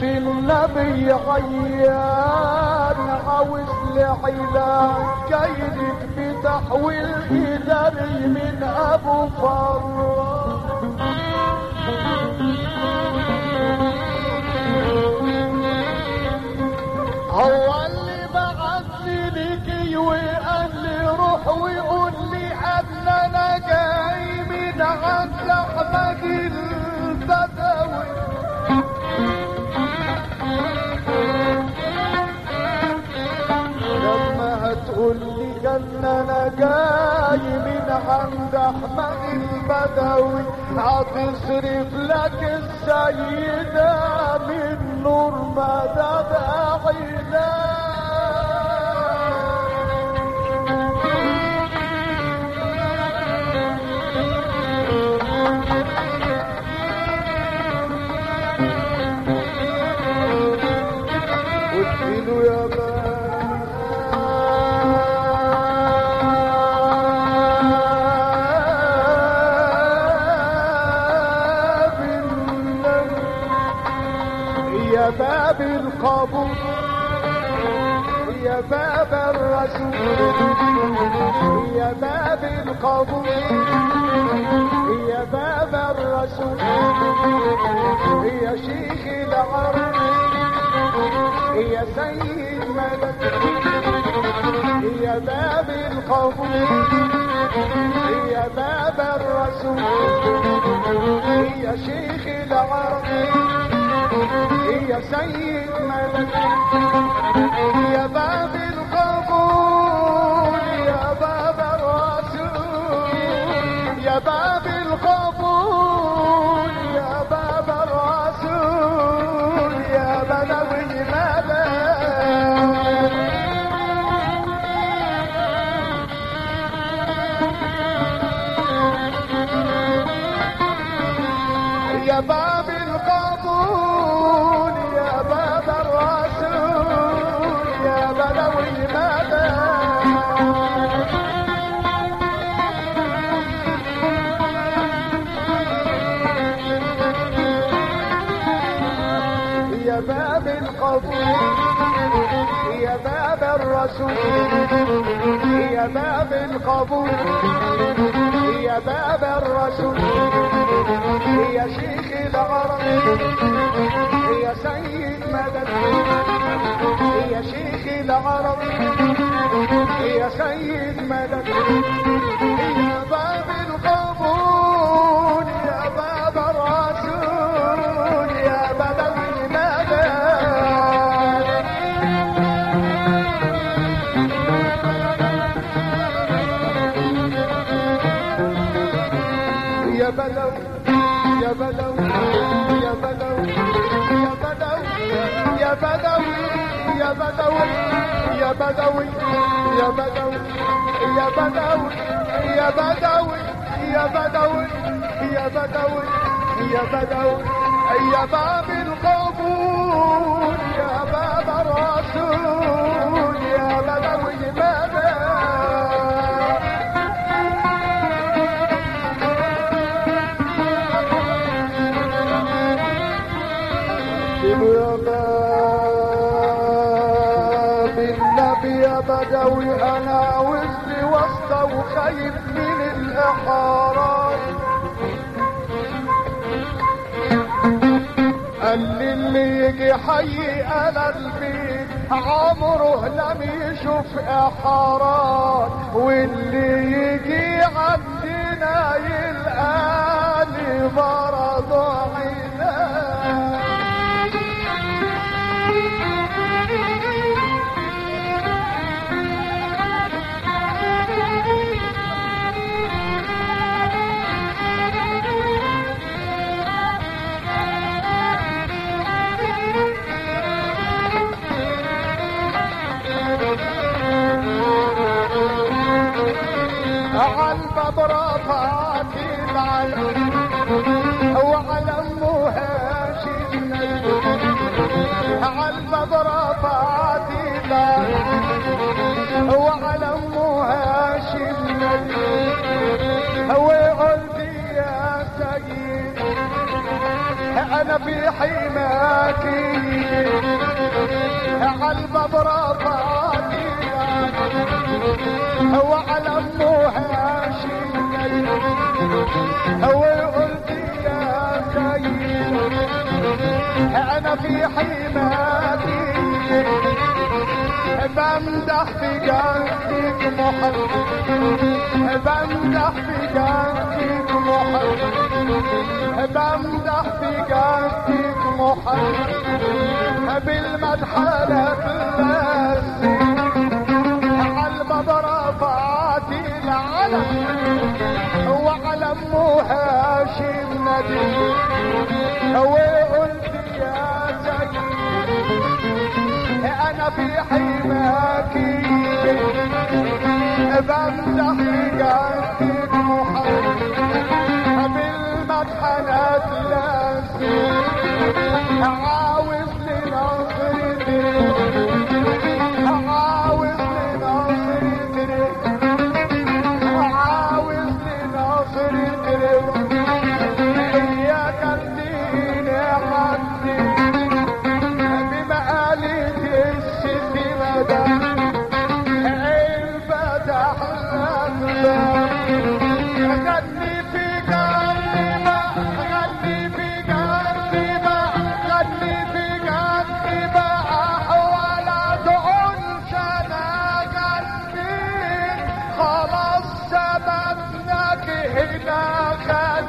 بالنبي عيان عاوز لعلاج كيدك بتحويل إداري من أبو فراس هو اللي بعثني لك وقال لي روح ويقول لي ان انا جاي من عند احمد البدوي لما هتقول لي ان انا جاي من عند احمد البدوي هتصرف لك السيدة من نور مدد عيناك قلت له يا باب النبي يا باب القبول يا باب الرسول يا باب القبول يا باب الرسول يا شيخ العرب يا سيد ملك يا باب القبول يا باب الرسول يا شيخ العرب يا سيد ملك يا باب القبول يا باب الرسول يا باب القبول يا باب الرسول يا بدوي ملك يا باب القبول يا باب الرسول يا بدوي ماذا يا باب القبول يا باب الرسول يا باب القبول يا باب الرسول يا شيخ العرب يا سيد مدد يا شيخ العرب يا سيد مدد يا باب القبول يا باب الرسول يا بدوي مدد يا بدو يا بدو يا بدو يا بدو يا بدو يا بدو يا بدو يا بدو يا بدو يا بدو يا بدو يا بدو يا بدو يا باب القبول يا باب الرسول يا بدوي ماذا يا باب النبي يا بدوي انا وزني وسطى وخايف من الاحارات قال لي اللي يجي حي انا البيت عمره لم يشوف احارات واللي يجي عندنا يلقاني مرض عيناه عالباب رفعت العلم وعلم هاشم عالباب رفعت العلم وعلم هاشم وقلت يا سيد انا في حماكي عالباب رفعتي وعلى امها شيلي وقلت يا سيد انا في حماكي بمدح في جنبك محب بمدح في جنبك محب بمدح في جنبك محب بالمدحنة بس عالباب رفعت العلم وعلم هاشم نبي وقلت يا سيد انا في حماكي بمدح جنبك محب بالمدحنة لازم عاوز لنظرتي عاوز لنظرتي عاوز لنظرتي يا كنتيني حدي بمقالك الست مدى الفتح غني في قلبي ما غني في قلبي ما غني في قلبي ما ولا تعنش انا قلبي خلاص سببناك هنا خد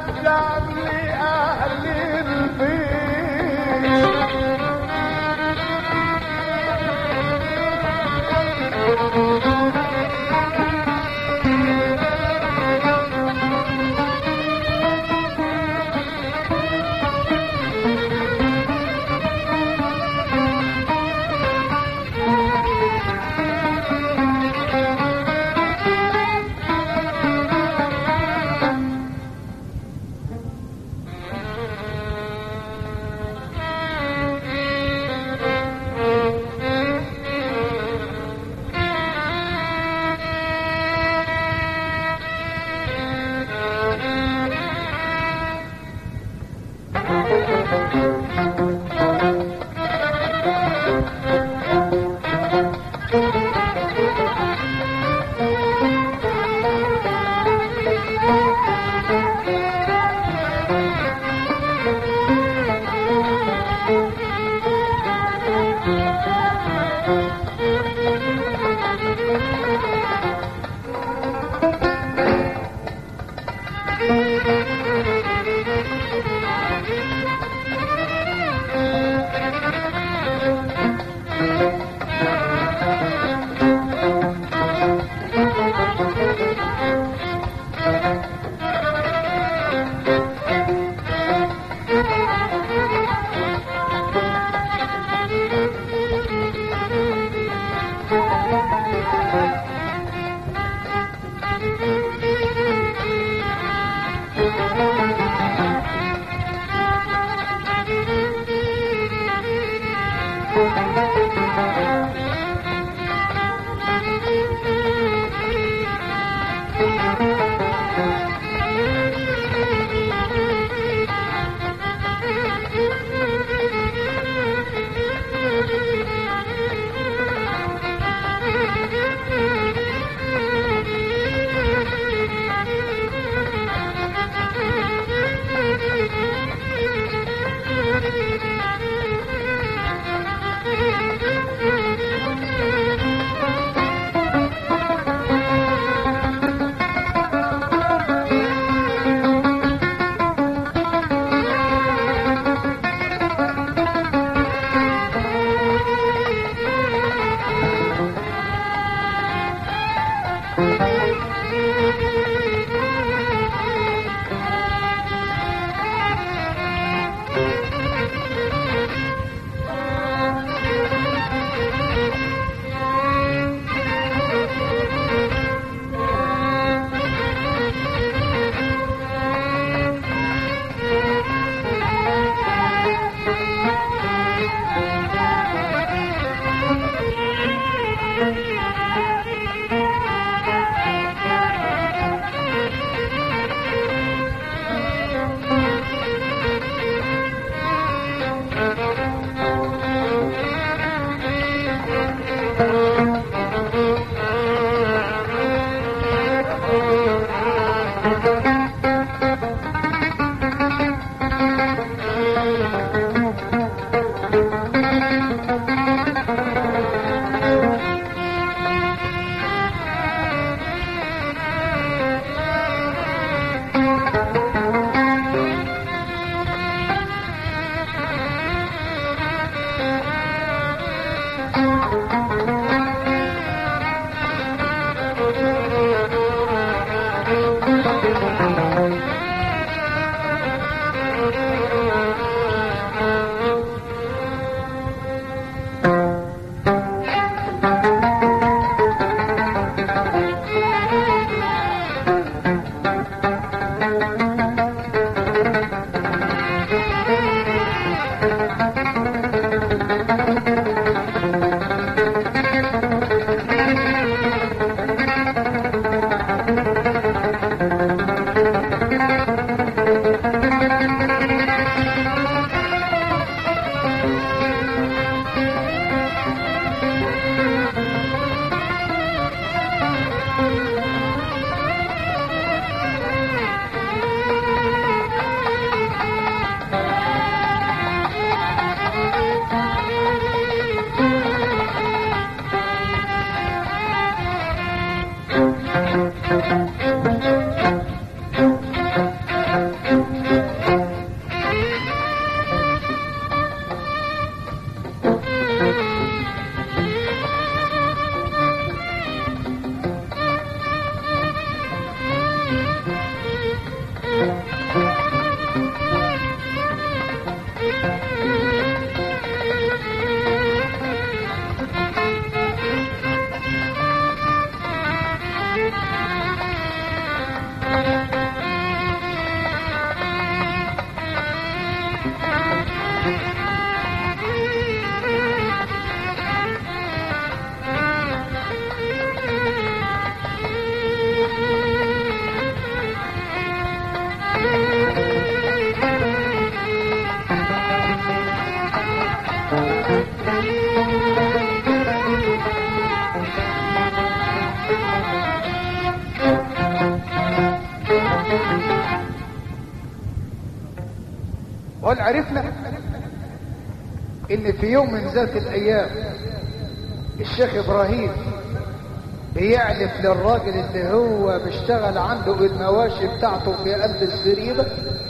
قل عرفنا ان في يوم من ذات الايام الشيخ ابراهيم بيعلف للراجل اللي هو بيشتغل عنده المواشي بتاعته في قلب الزريبة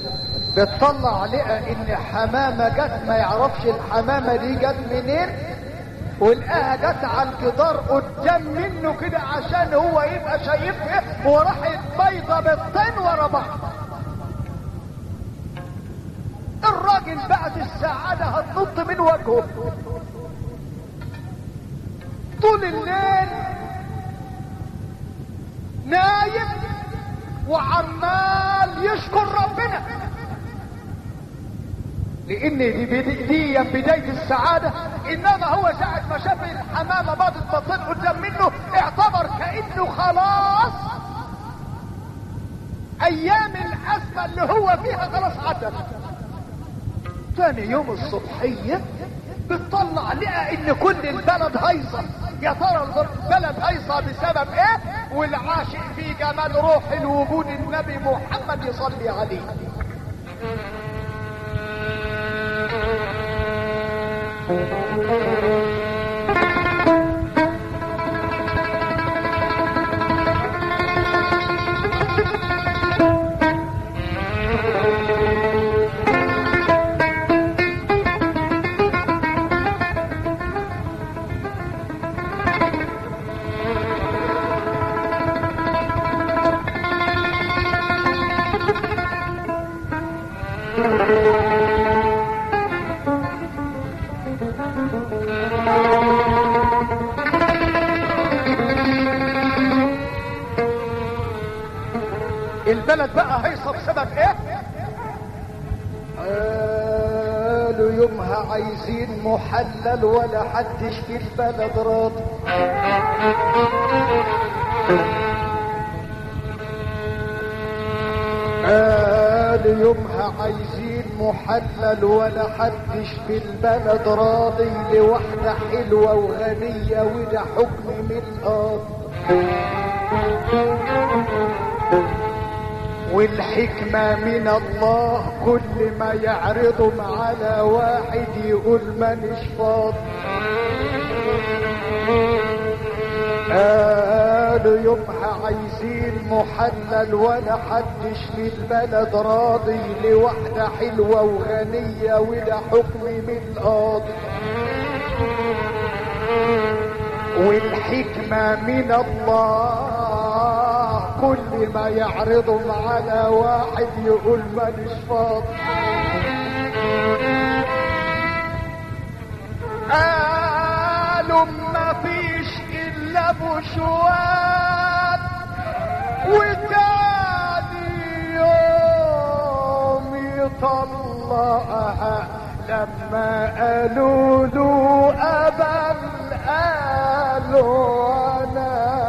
بتطلع لقى ان حمامة جت ما يعرفش الحمامة دي جت منين ولقاها جت على الجدار قدام منه كده عشان هو يبقى شايفها وراحت بيضة بالطين ورا بعض الراجل بعد السعادة هتنط من وجهه طول الليل نايم وعمال يشكر ربنا لان دي, بدي دي بداية السعادة انما هو ساعة ما شاف الحمامة باضت بطين قدام منه اعتبر كأنه خلاص ايام الازمة اللي هو فيها خلاص عدت تاني يوم الصبحية بتطلع لقى ان كل البلد هيصة يا ترى البلد هيصة بسبب ايه والعاشق في جمال روح الوجود النبي محمد يصلي عليه البلد بقى هيصة بسبب ايه قالوا يومها عايزين محلل ولا حدش في البلد راضي قالوا يومها عايزين محلل ولا حدش في البلد راضي لوحدة حلوة وغنية وده حكم من الأرض والحكمة من الله كل ما يعرضهم على واحد يقول مانيش فاضي قالوا يومها عايزين محلل ولا حدش في البلد راضي لوحدة حلوة وغنية وده حكم من القاضي والحكمة من الله كل ما يعرضهم على واحد يقول مانيش فاضي قالوا ما فيش الا بشوات وتاني يوم طلقها لما قالوا له أبا قالوا أنا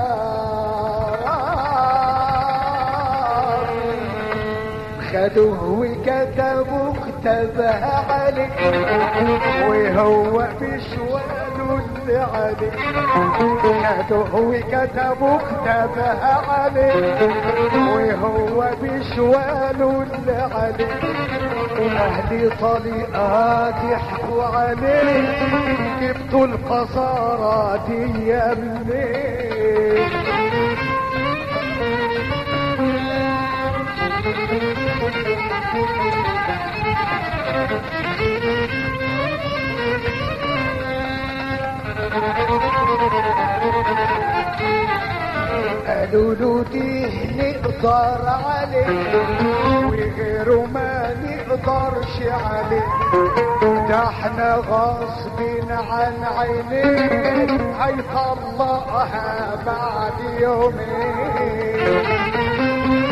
خدوه وكتبوا كتبها عليه وهو بشواله اللي عليه خدوه وكتبوا كتبها عليه وهو بشواله اللي عليه اهلي طليقات يحكوا عليه جبتوا القصارى دي منين قالوا له دي نقدر عليه وغيره ما نقدرش عليه ده احنا غصب عن عينيه هيطلقها بعد يومين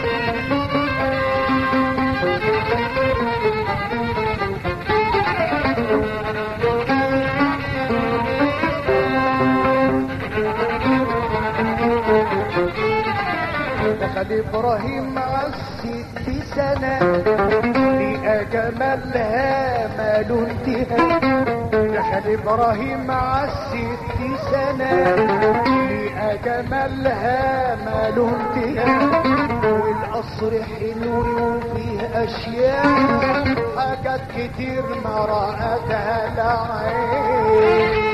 دخل ابراهيم مع الست سنة لقى جمالها ماله انتهى دخل ابراهيم مع الست سنة لقى جمالها ماله انتهى والقصر حلو وفيه اشياء حاجات كتير ما رأتها العين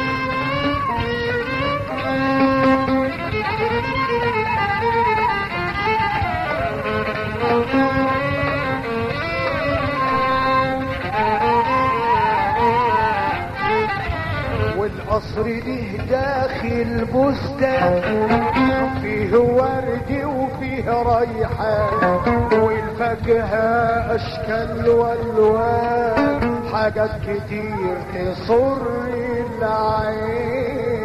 والقصر ده داخل بستان فيه ورد وفيه ريحان والفاكهة اشكال والوان حاجات كتير تصر العين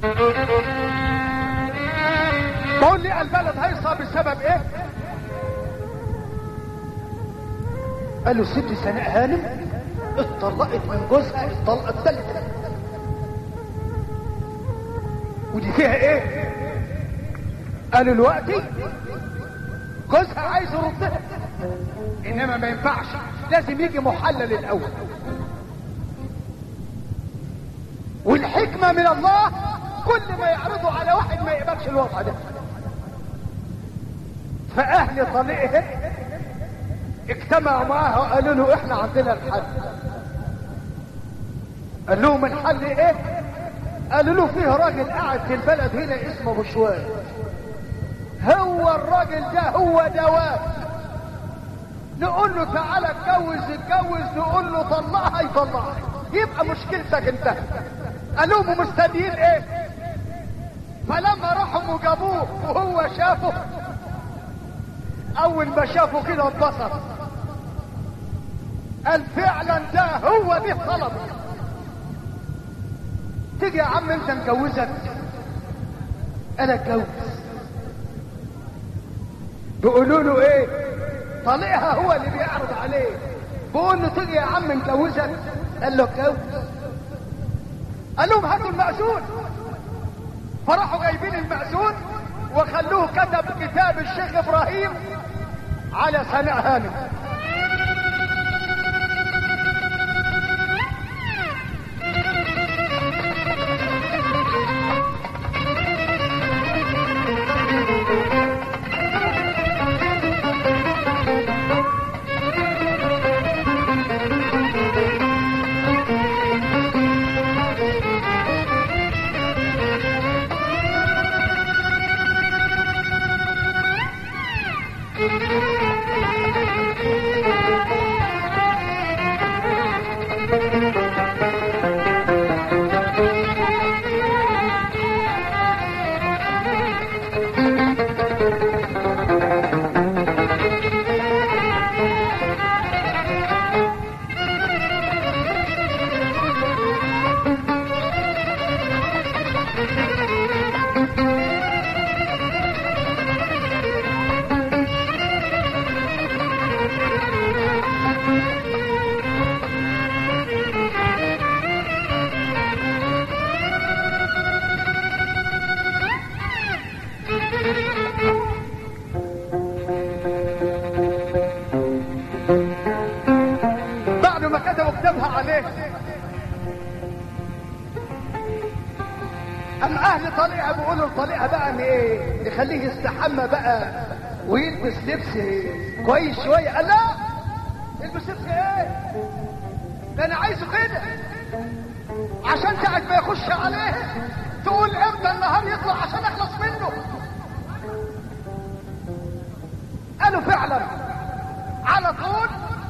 تقول لي البلد هيصة بسبب ايه قال له ست سناء هانم اتطلقت من جوزها الطلقة الثالثة ودي فيها ايه قالوا دلوقتي جوزها عايز يردها انما ما ينفعش لازم يجي محلل الاول والحكمة من الله كل ما يعرضوا على واحد ما يقبلش الوضع ده فاهل طليقه اجتمعوا معاه وقالوا له احنا عندنا الحل قال لهم الحل ايه قالوا له فيه راجل قاعد في البلد هنا اسمه بشوان هو الراجل ده هو دواب نقول له تعالى اتجوز اتجوز نقول له طلقها يطلقها يبقى مشكلتك انت قالوا له مستنيين ايه فلما راحوا وجابوه وهو شافه اول ما شافه كده اتبسط قال فعلا ده هو دي الطلب تيجي يا عم انت نجوزك انا اتجوز بيقولوا له ايه طليقها هو اللي بيعرض عليه بيقول له تيجي يا عم نجوزك قال له اتجوز قال لهم هاتوا المأذون فراحوا جايبين المأذون وخلوه كتب كتاب الشيخ ابراهيم على سناء هانم بعد ما كتبوا كتابها عليه اما اهل طليقها بيقولوا لطليقها بقى ان ايه نخليه يستحمى بقى ويلبس لبس كويس شويه قال لا البس لبس ايه ده انا عايزه كده عشان ساعة ما يخش عليه تقول امتى النهار يطلع عشان اخلص منه قالوا فعلا على طول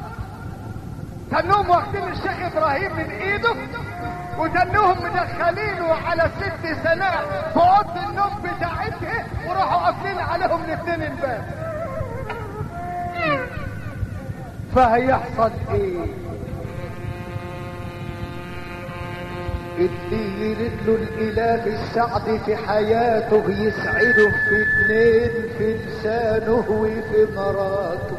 تنوهم واخدين الشيخ ابراهيم من ايده وتنوهم مدخلينه على ست سنوات في اوضه النوم بتاعتها وراحوا قافلين عليهم الاثنين الباب فهيحصل ايه اللي يرد له الاله السعد في حياته يسعده في اتنين في لسانه وفي مراته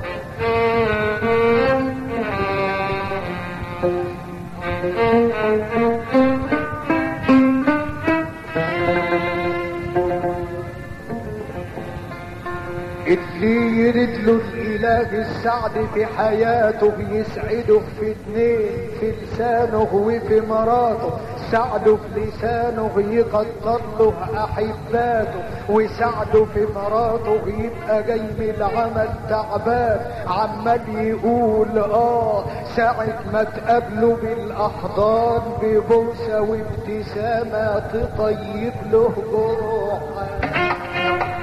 اللي يرد له الاله السعد في حياته يسعده في اتنين في لسانه وفي مراته سعده في لسانه يقدر له احباته وسعده في مراته يبقى جاي من العمل تعبان عمال يقول اه ساعة ما تقابله بالاحضان ببوسة وابتسامة تطيب له جروحه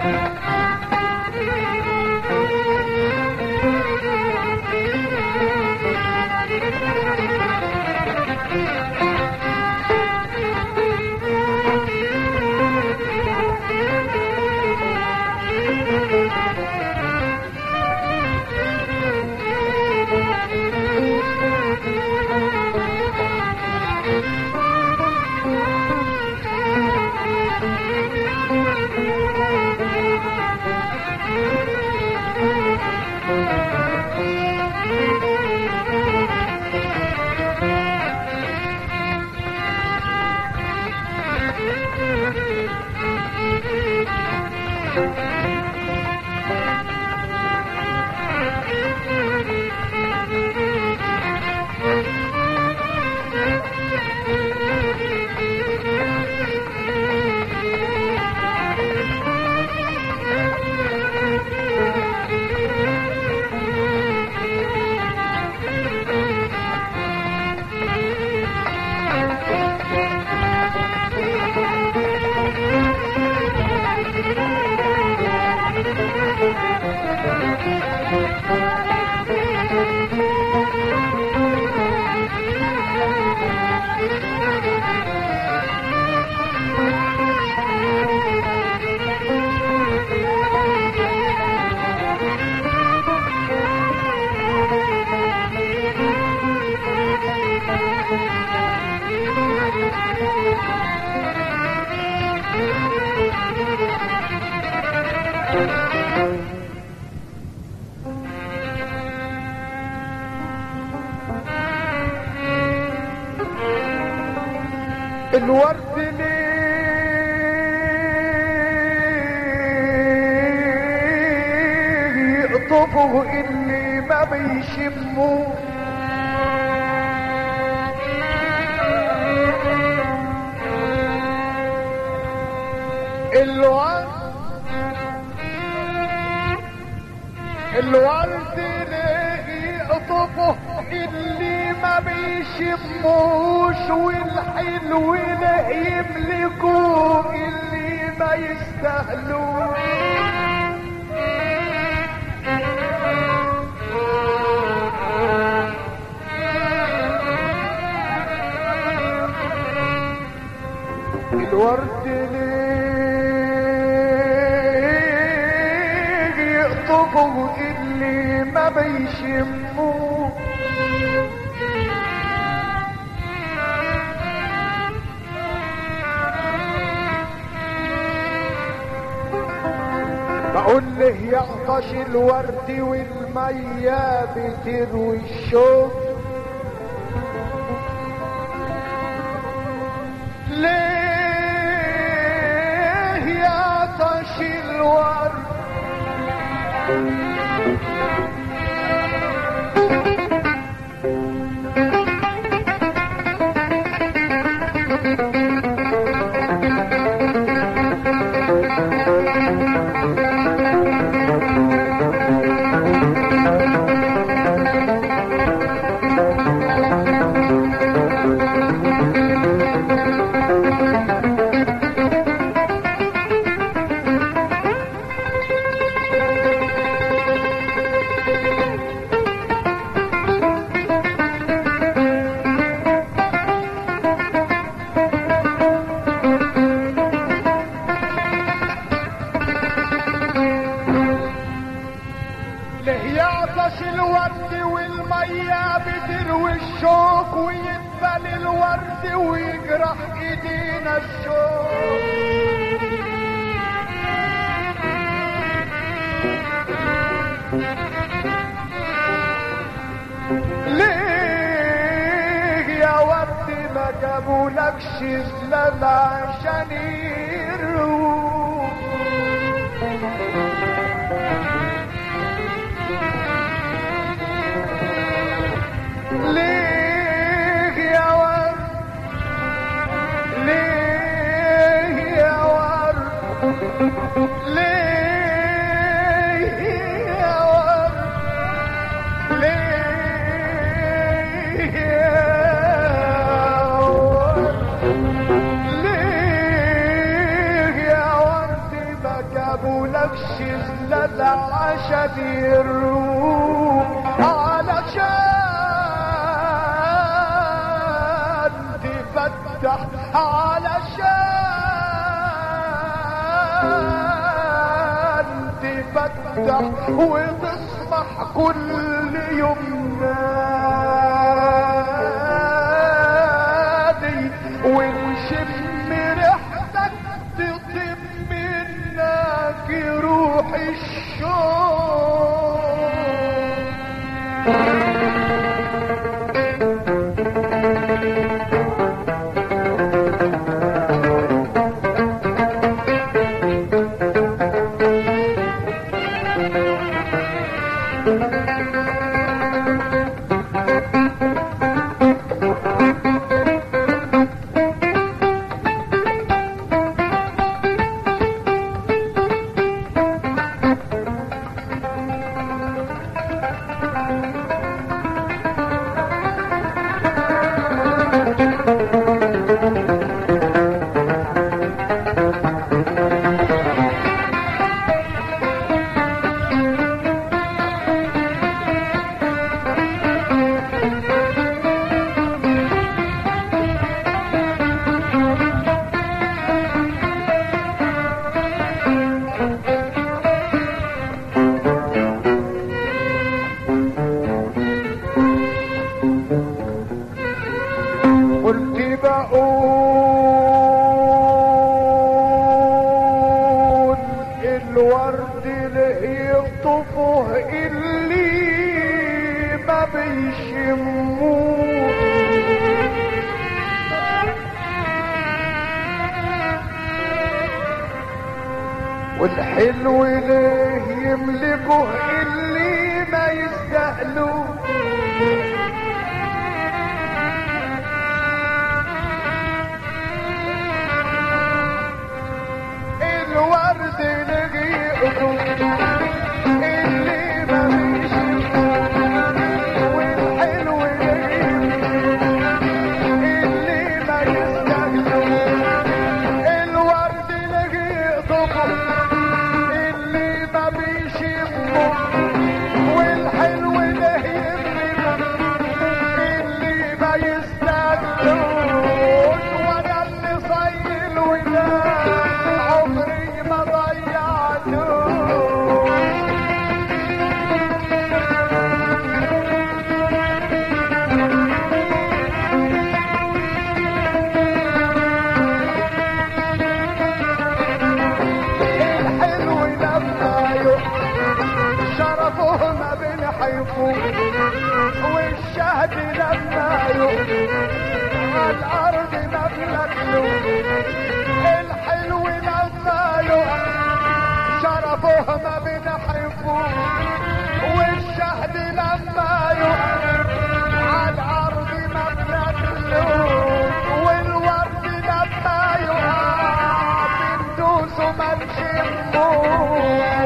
الورد ليه يقطفه اللي ما بيشموه الورد الورد ليه يقطفه اللي ما بيشموش والحلو لا يملكوه اللي ما يستاهلوش الورد ليه يقطفه اللي ما بيشموه بقول له يعطش الورد والمية بتروي الشوق ليه يعطش الورد ليه يعطش الورد والمية بتروي الشوك ويدبل الورد ويجرح ايدينا الشوك ليه يا ورد ما جابولكش زلال عشان يروح ليه يا ورد ليه يا ورد ليه يا ورد ليه يا ورد ليه يا ورد بكى جابوا لك شلة عشان يروح علشان تفتح علشان تفتح وتصبح كل يوم نادي ونشم ريحتك تطيب منك روح الشوق قلت بقول الورد اللي يخطفه اللي ما بيشموه والحلو ليه يملكه اللي ما يستاهلوه الورد نجيئته اللي ما فيش والحلو نجيئته اللي ما يستاهلوه الورد نجيئته اللي ما بيشمه والحلو نجيئته اللي ما يستاهلوش وانا اللي صايل ودان عمري ما ضيعته الحلو لما يحب شرفه ما بنحبه والشهد لما يحب على الارض ما بناكله الحلو لما يحب شرفه ما بنحبه والشهد لما يحب على الارض ما بناكله والورد لما يحب بندوس وما نشمه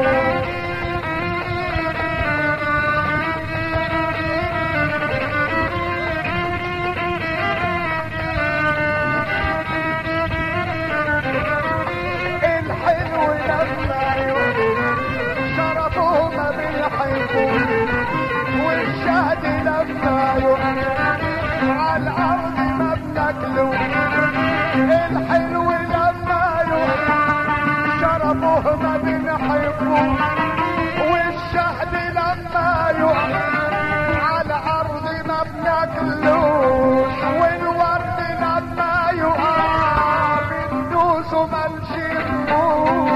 الحلو لما يقول شرفه ما بيحبه والشهد لما يقول على الارض ما بناكله الحلو لما يقول شرفه ما بنحبه والشهد لما يقول على الارض ما بناكلوش والورد لما يقع بندوس وما نشموش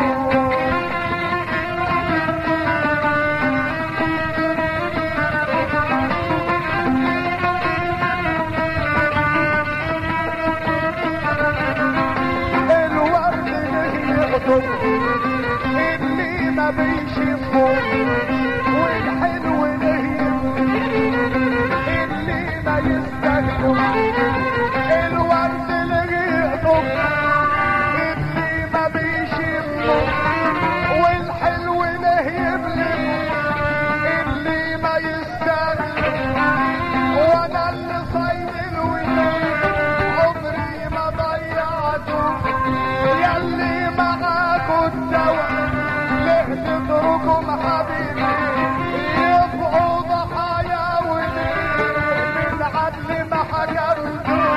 نتركهم حبيبي يبقوا ضحايا وبالعدل ما حكمتوا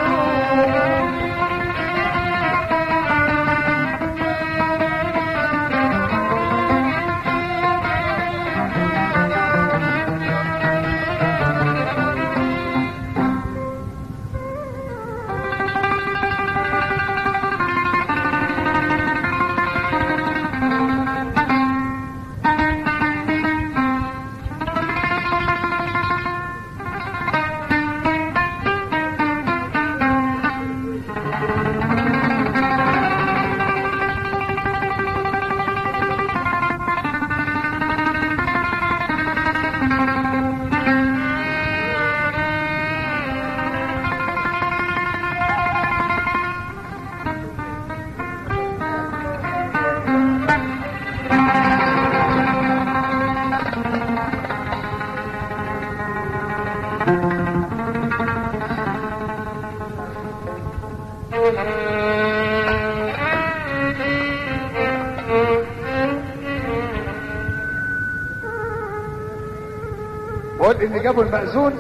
بقول ان جابوا المأذون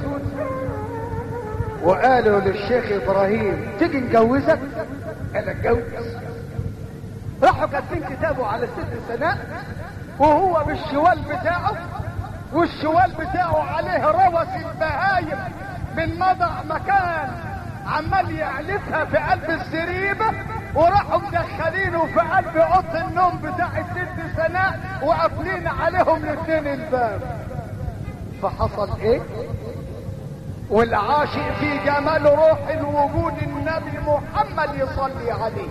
وقالوا للشيخ ابراهيم تيجي نجوزك انا اتجوز راحوا كاتبين كتابه على ست سناء وهو بالشوال بتاعه والشوال بتاعه عليه روس البهايم من مضع مكان عمال يعلفها في قلب السريبة وراحوا مدخلينه في قلب اوضه النوم بتاع الست سناء وقافلين عليهم الاثنين الباب فحصل ايه والعاشق في جمال روح الوجود النبي محمد يصلي عليه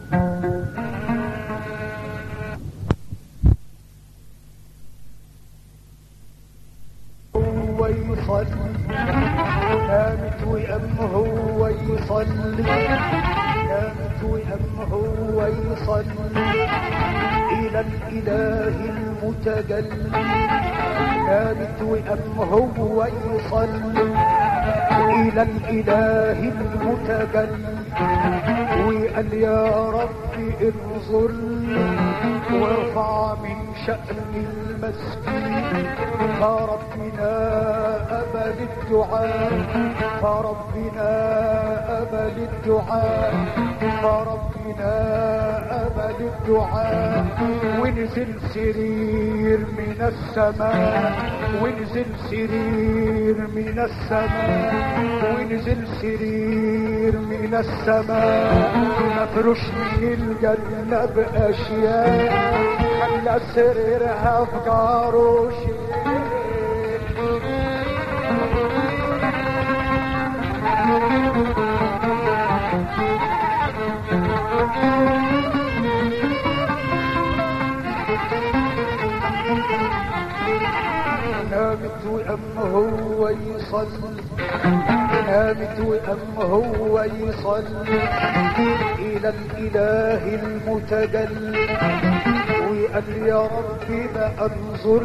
هو يصلي قامت وأم هو يصلي قامت وأم هو يصلي إلى الإله المتجلي قامت وأم هو يصلي إلى الإله المتجلي وقال يا رب انظر وارفع من شأن المسكين فربنا أبى للدعاء فربنا أبى للدعاء فربنا أبى للدعاء ونزل سرير من السماء ونزل سرير من السماء ونزل سرير من السماء مفروش من الجنة بأشياء خلى سريرها في جاروشي نامت وأم هو يصلي نامت وأم هو يصلي إلى الإله المتجلي وقال يا رب ما أنظر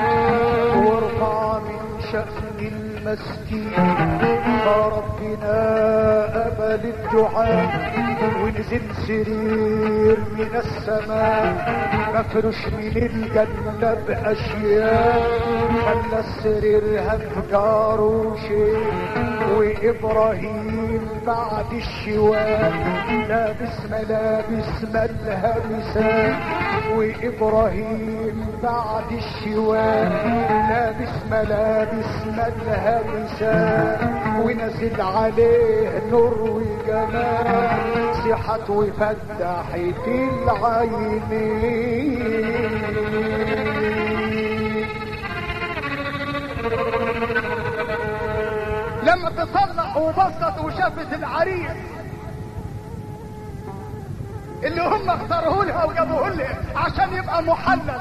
وارفع من شأن المسكين فربنا أبى للدعاء ونزل سرير من السماء مفروش من الجنة بأشياء خلى السرير هفجار وشيء وإبراهيم بعد الشواء لابس ملابس ملهبسات وإبراهيم بعد الشواء لابس ملابس ملهبسات ونزل عليه نور وجمال صحت وفتحت العينين لما تصلح وبصت وشافت العريس اللي هم اختاروه لها وجابوه لها عشان يبقى محلل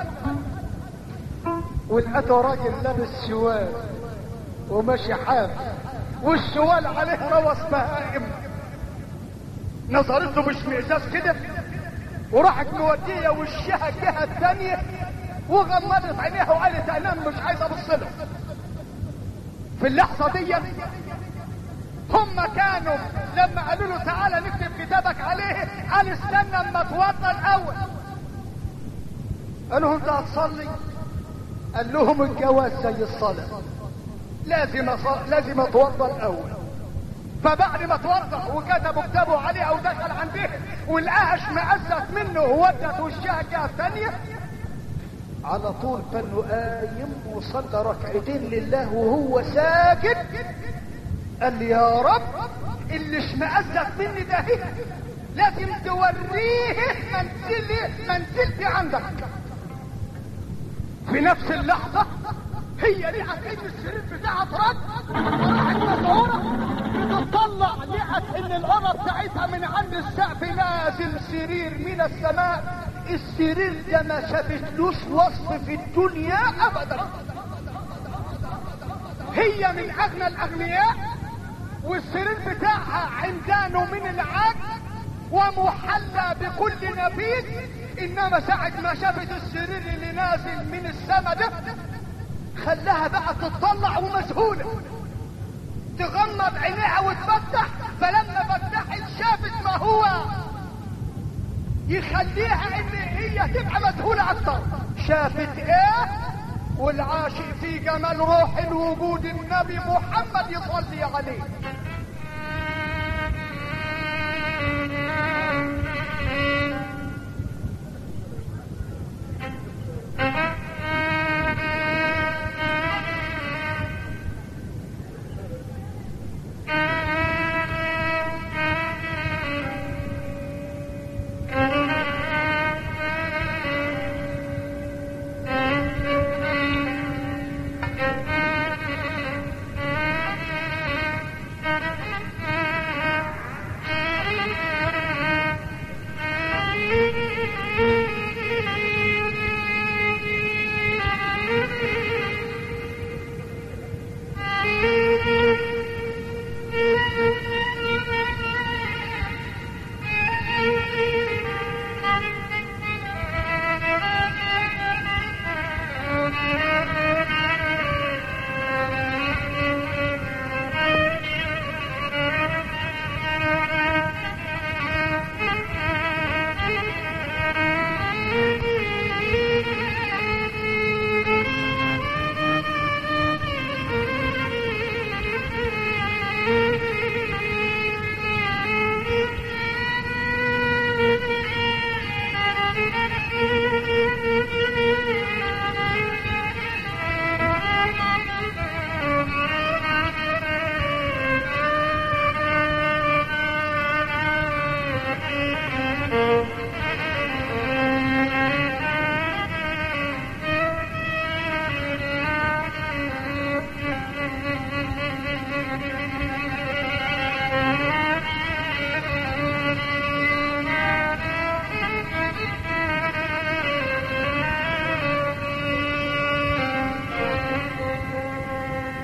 ولقته راجل لابس شوال وماشي حاف والشوال عليه روس بهائم نظرته مش معزاز كده وراحت موديه وشها الجهه الثانيه وغمضت عينيها وقالت انا مش عايز ابص له في اللحظه دي هم كانوا لما قالوا له تعالى نكتب كتابك عليه قال استنى اما اتوضى الاول قالوا انت هتصلي قال لهم الجواز زي الصلاه لازم أص... لازم اتوضى الاول فبعد ما توضى وكتبوا كتابه عليه او دخل عنده ولقاها اشمئزت منه وودت وشها الجهه الثانيه على طول فانه قايم وصلى ركعتين لله وهو ساجد قال يا رب اللي اشمئزت مني ده هي لازم توريه منزلي منزلتي عندك في نفس اللحظة هي لقت ان السرير بتاعها اترد راحت مسعورة بتطلع لقت ان الأوضة بتاعتها من عند السقف نازل سرير من السماء السرير ده ما شافتلوش وصف في الدنيا ابدا هي من اغنى الاغنياء والسرير بتاعها عمدانه من العجل ومحلى بكل نبيذ انما ساعة ما شافت السرير اللي نازل من السما ده خلاها بقى تتطلع ومسهولة تغمض عينيها وتفتح فلما فتحت شافت ما هو يخليها ان هي تبقى مذهولة اكتر شافت ايه والعاشق في جمال روح الوجود النبي محمد يصلي عليه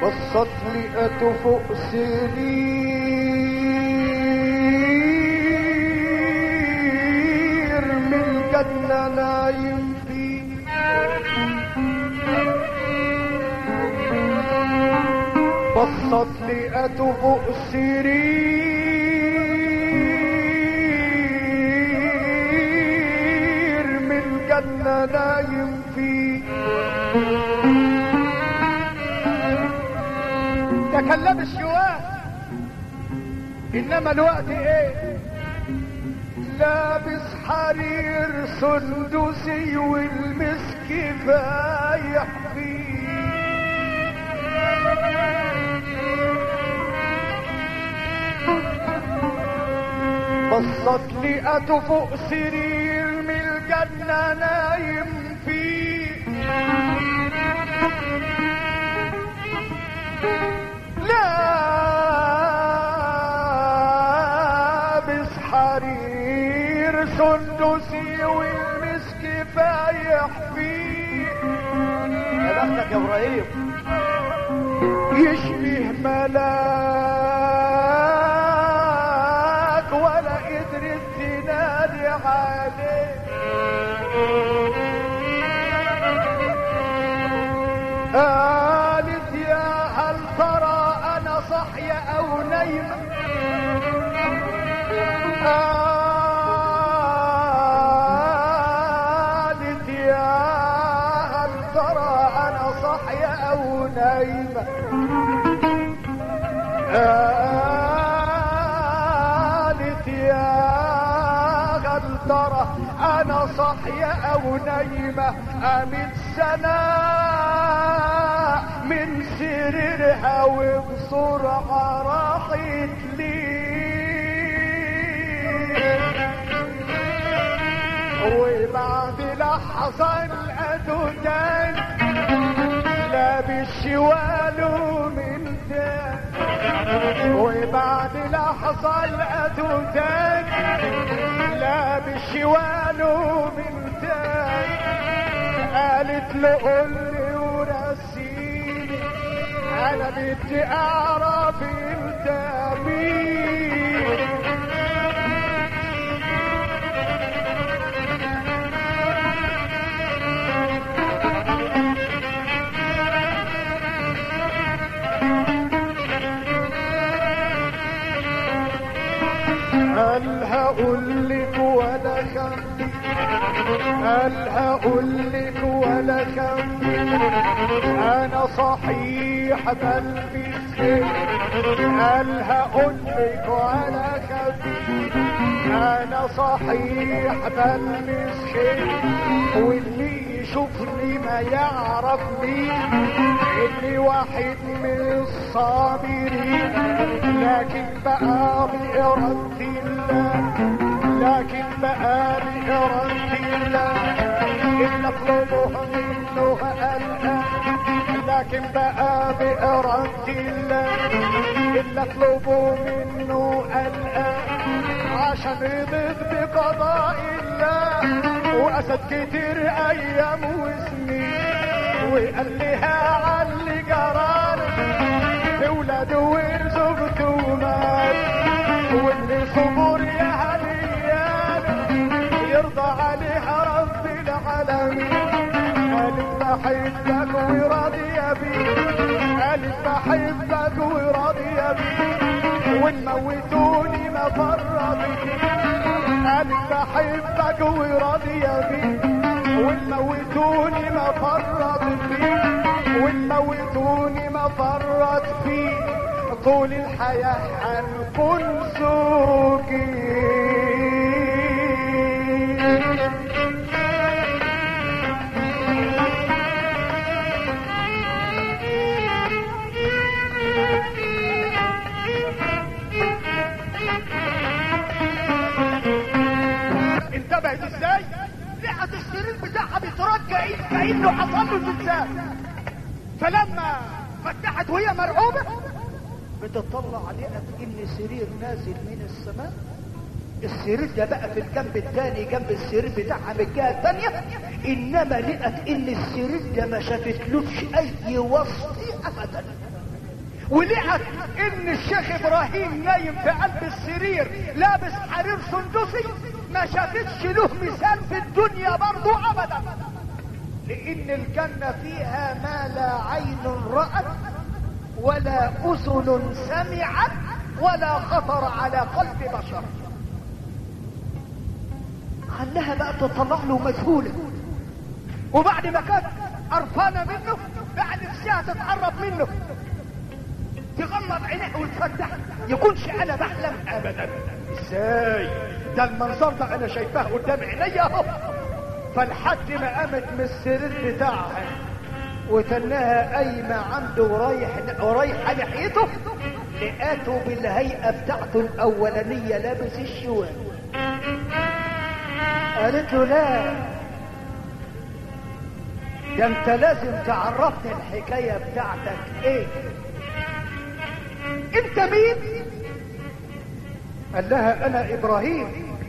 بصت لقيته فوق سرير من الجنة نايم فيه بصت لقيته فوق سرير من الجنة نايم فيه ده كان لابس شواف انما الوقت ايه لابس حرير سندسي والمسك فايح فيه بصت لقته فوق سرير من الجنة نايم فيه لابس حرير سندسي والمسك فايح فيه يا بختك يا ابراهيم يشبه ملاك ولا قدرت تنادي عليه قالت يا هل ترى انا صحية او نايمة قالت يا هل ترى انا صحية او نايمة قالت يا هل ترى انا صحية او نايمة قامت سنة من سريرها وبسرعة راحت لي وبعد لحظة لقيته تاني لابس شواله من تاني وبعد لحظة لقيته تاني لابس شواله من تاني قالت له قول لي ورسيني انا بدي اعرف انت مين هل هقول لك ولا خمي هل هقول لك ولا خمي انا صحيح بلبس خير هل هقول لك ولا خمي انا صحيح بلبس خير واللي يشوفني ما يعرفني اني واحد من الصابرين لكن بقى بإرادة الله لكن بقى بإرادة الله إن أطلبه منه الآن لكن بقى بإرادة الله إن أطلبه منه الآن عشان رضيت بقضاء الله وأسد كتير أيام وسنين وقال لها عن اللي جرالي اولاده وزوجته مات واللي صبر يا هليان يرضى عليها رب العالمين قالت بحبك وراضية بيك قالت بحبك وراضية بيك وان موتوني ما فرطي قالت بحبك وراضية بيك وان موتوني ما فرط فيك وان موتوني ما فرط فيك طول الحياة هنكون زوجين انتبهت ازاي لقت السرير بتاعها بيترجع ايد كانه حصل له زلزال فلما فتحت وهي مرعوبه بتطلع لقت ان السرير نازل من السماء السرير ده بقى في الجنب الثاني جنب السرير بتاعها من الجهه الثانيه انما لقت ان السرير ده ما شافتلوش اي وصف ابدا ولقت ان الشيخ ابراهيم نايم في قلب السرير لابس حرير سندسي ما شافتش له مثال في الدنيا برضو ابدا لان الجنة فيها ما لا عين رأت ولا اذن سمعت ولا خطر على قلب بشر خلاها بقى تطلع له مذهولة وبعد ما كانت قرفانة منه بعد الساعة تتقرب منه تغمض عينيه وتفتح يكونش انا بحلم ابدا ازاي ده المنظر ده انا شايفاه قدام عينيا اهو فلحد ما قامت من السرير بتاعها وتنها قايمة عنده ورايح ورايحة ناحيته لقاته بالهيئة بتاعته الأولانية لابس الشوال قالت له لا ده انت لازم تعرفني الحكاية بتاعتك ايه انت مين قال لها انا ابراهيم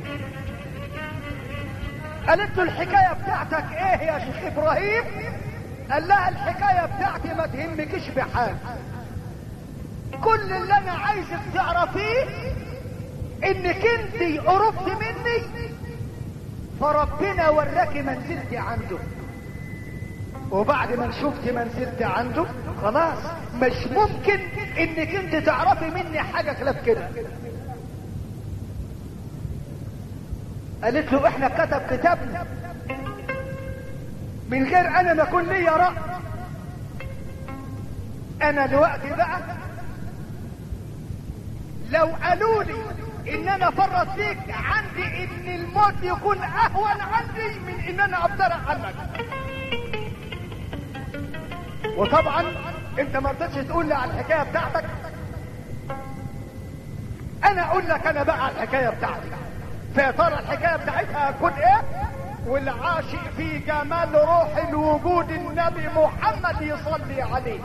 قالت له الحكاية بتاعتك ايه يا شيخ ابراهيم قال لها الحكاية بتاعتي ما تهمكش بحال كل اللي انا عايزك تعرفيه انك انت قربت مني فربنا وراكي منزلتي عنده وبعد ما شفت منزلتي عنده خلاص مش ممكن انك انت تعرفي مني حاجة خلاف كده قالت له احنا كتب كتابنا من غير انا ما اكون ليا رأي انا دلوقتي بقى لو قالوا لي ان انا فرط فيك عندي ان الموت يكون اهون عندي من ان انا ابترع عنك وطبعا انت ما رضيتش تقول لي على الحكايه بتاعتك انا اقول لك انا بقى على الحكايه بتاعتي فيا ترى الحكايه بتاعتها هتكون ايه والعاشق في جمال روح الوجود النبي محمد يصلي عليه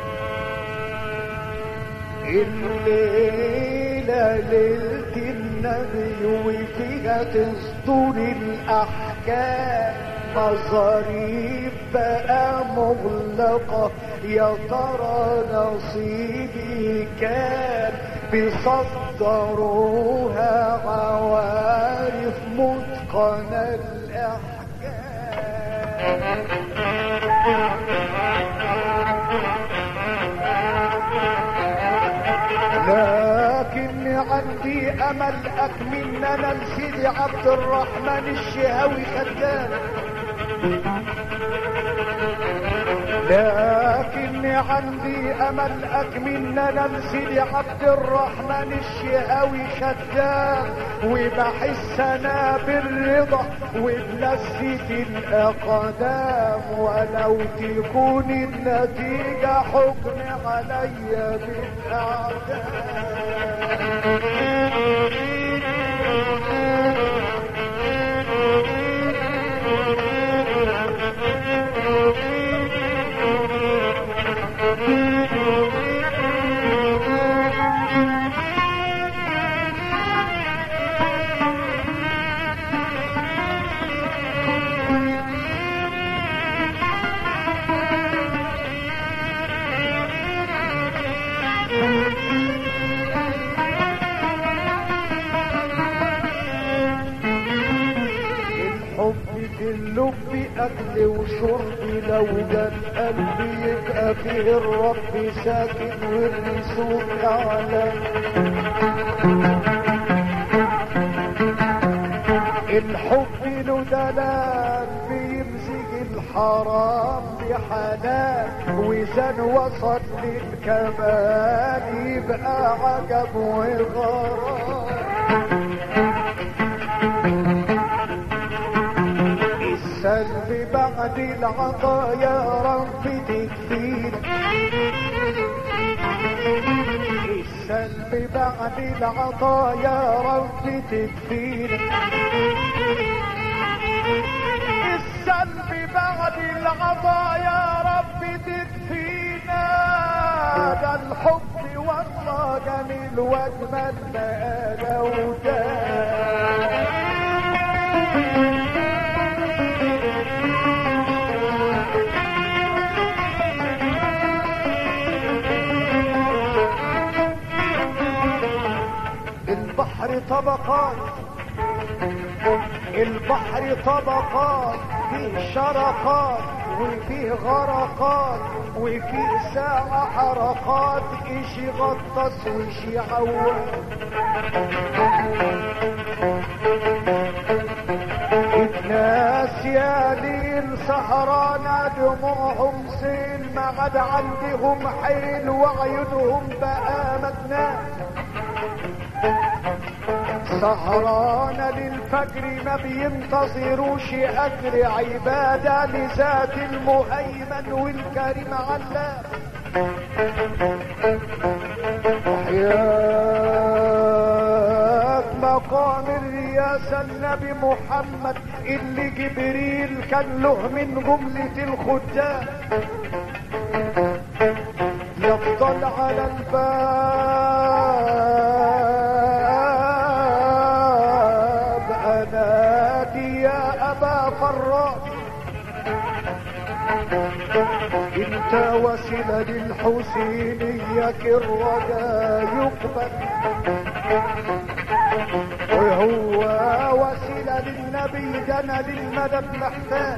الليلة ليلة النبي وفيها تصدر الأحكام مصاريف بقى مغلقة يا ترى نصيبي كان بيصدروها عوارف متقنة لكن عندي امل اكمل انا لسيدي عبد الرحمن الشهوي خدام لكن عندي امل اكمل انا لسيدي عبد الرحمن الشهوي خدام وبحس انا بالرضا وبلذة الاقدام ولو تكون النتيجة حكم عليا الحب في اللب اكل وشرب لو جاب قلبي يبقى فيه الرب ساكن والرسول اعلى الحب له دلال بيمزج الحرام بحلال وإذا وصل للكمال يبقى عجب وغرام السلب بعد العطا يا رب تكفينا السلب بعد العطا يا رب تكفينا السلب بعد العطا يا رب تكفينا ده الحب والله جميل واجمل ما لو طبقات البحر طبقات فيه شرقات وفيه غرقات وفيه ساعة حركات اشي غطس وشي عوام الناس يا ليل سهرانة دموعهم سيل ما عاد عندهم حيل وعيونهم بقى مدناه سهرانة للفجر ما بينتظروش اجر عبادة لذات المهيمن والكريم علام وحياة مقام الرياسة النبي محمد اللي جبريل كان له من جملة الخدام يفضل على الباب انادي يا ابا فراس انت وسيله للحسينيه الرجا يقبل وهو وسيله للنبي دنا للمدد محتاج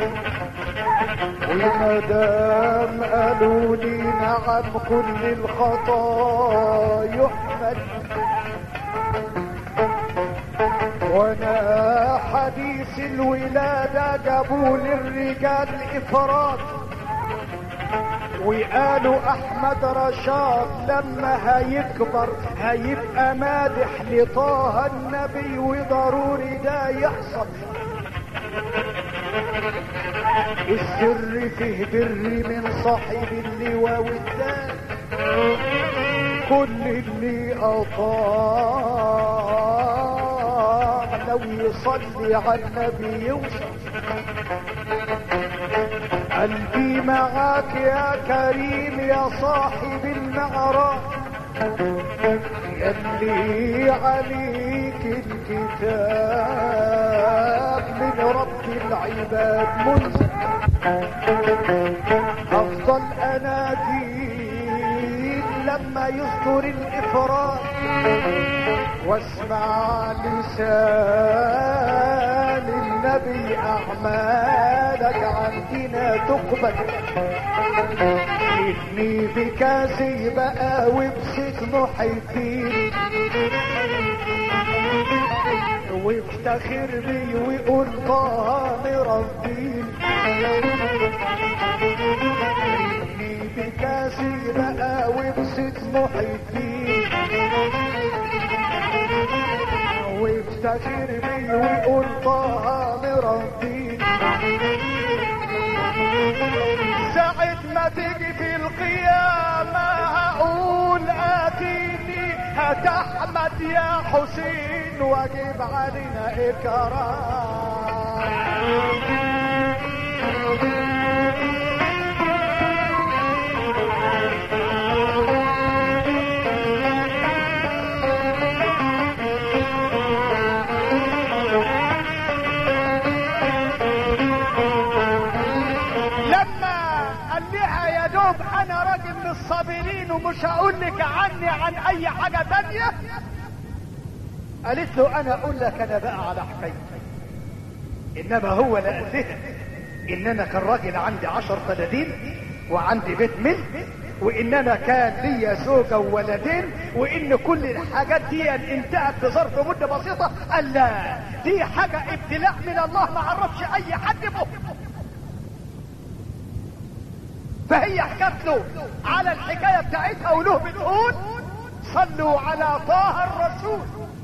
ومادام قالوا لي نعم كل الخطا يحمل وانا حديث الولادة جابوا للرجال افراد وقالوا احمد رشاد لما هيكبر هيبقى مادح لطه النبي وضروري ده يحصل السر فيه بر من صاحب اللواء والدان كل اللي اطاع لو يصلي على النبي يوصل قلبي معاك يا كريم يا صاحب المعراج يلي عليك الكتاب من رب العباد منزل افضل اناديل لما يصدر الافراد واسمع لسان النبي اعمالك عندنا تقبل ابني بكاسي بقى وبسك محيطين وافتخر بي وقول طه مربين ابني بكاسي بقى وبسك محيطين وافتخر بي وقول طه مربين ساعة ما تيجي في القيامة هقول اتيني هات احمد يا حسين واجيب علينا لما قال لها يا دوب انا راجل من الصابرين ومش هقول لك عني عن اي حاجة تانية قالت له انا اقول لك انا بقى على حكايتي انما هو لا قال لها ان انا كان راجل عندي عشر فدادين وعندي بيت ملك وان انا كان ليا زوجة وولدين وان كل الحاجات دي انتهت في ظرف مدة بسيطة قال لا دي حاجة ابتلاء من الله ما عرفش اي حد به فهي حكت له على الحكاية بتاعتها وله بتقول صلوا على طه الرسول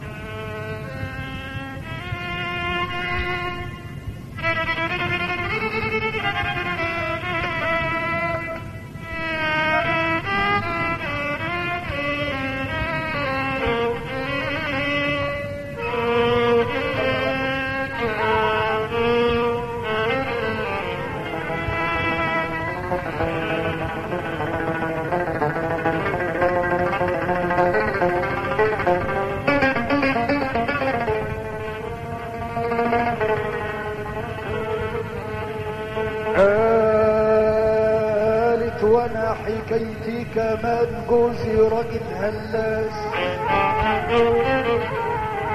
قالت وانا حكايتي كمان جوزي راجل هلاس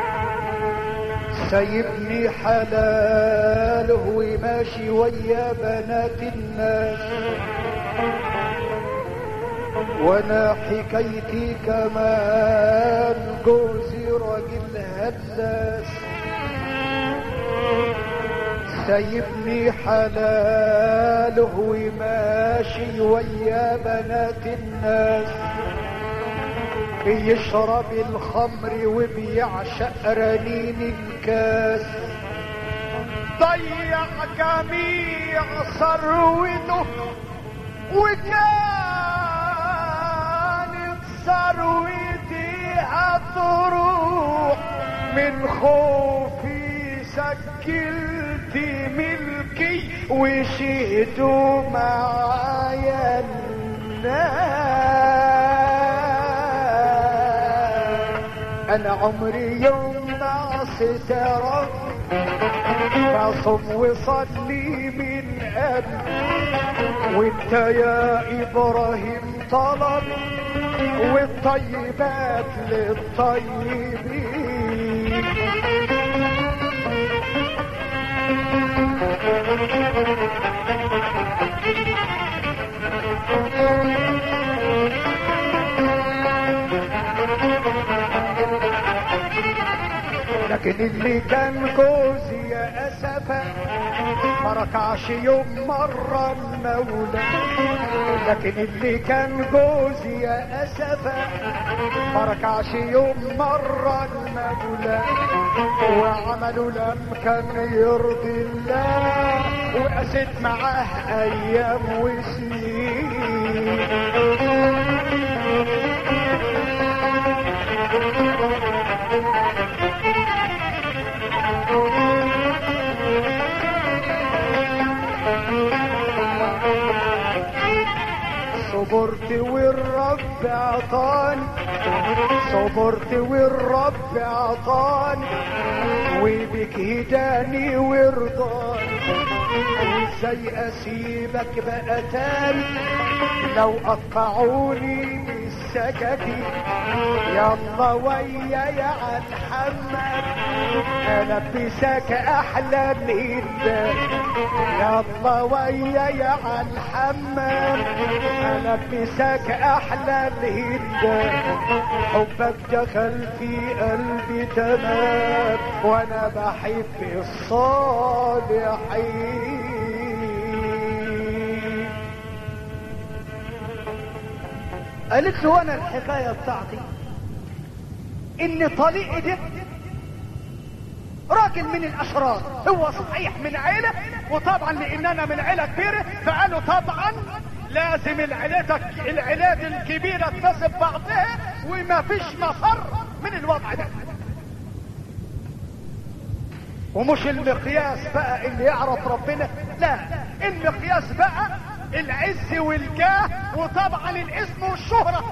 سايبني حلاله وماشي ويا بنات الناس وانا حكايتي كمان جوزي راجل هلاس سايبني حلاله وماشي ويا بنات الناس بيشرب الخمر وبيعشق رنين الكاس ضيع جميع ثروته وكانت ثروتي هتروح من خوفي سجلت ملكي وشهدوا معايا الناس انا عمري يوم ما سترك فصم وصلي من قبل وانت يا ابراهيم طلب والطيبات للطيبين لكن اللي كان جوزي يا اسفا ما ركعش يوم مرة المولى لكن اللي كان جوزي يا اسفا ما ركعش يوم مرة المولى وعمله لم كان يرضي الله وقست معاه ايام وسنين صبرت والرب عطاني صبرت والرب عطاني وبك هداني ورضاني ازاي اسيبك بقى تاني لو قطعوني بالسكاكين يلا ويا يا عالحمد البسك احلى الهدى يلا ويا يا عالحمد البسك احلى الهدى حبك دخل في قلبي تمام وانا بحب الصالحين قالت له انا الحكايه بتاعتي ان طليقي ده راجل من الاشرار هو صحيح من عيله وطبعا لان انا من عيله كبيره فقالوا طبعا لازم العيلتك العيلات الكبيره تناسب بعضها وما فيش مفر من الوضع ده ومش المقياس بقى اللي يعرف ربنا لا المقياس بقى العز والجاه وطبعا الاسم والشهرة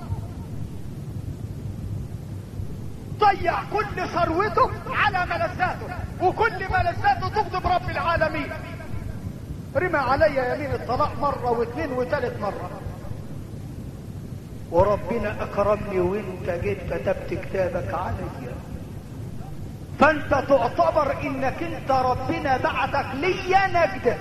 ضيع كل ثروته على ملذاته وكل ملذاته تغضب رب العالمين رمى علي يمين الطلاق مرة واثنين وثالث مرة وربنا اكرمني وانت جيت كتبت كتابك عليا فانت تعتبر انك انت ربنا بعتك ليا نجدة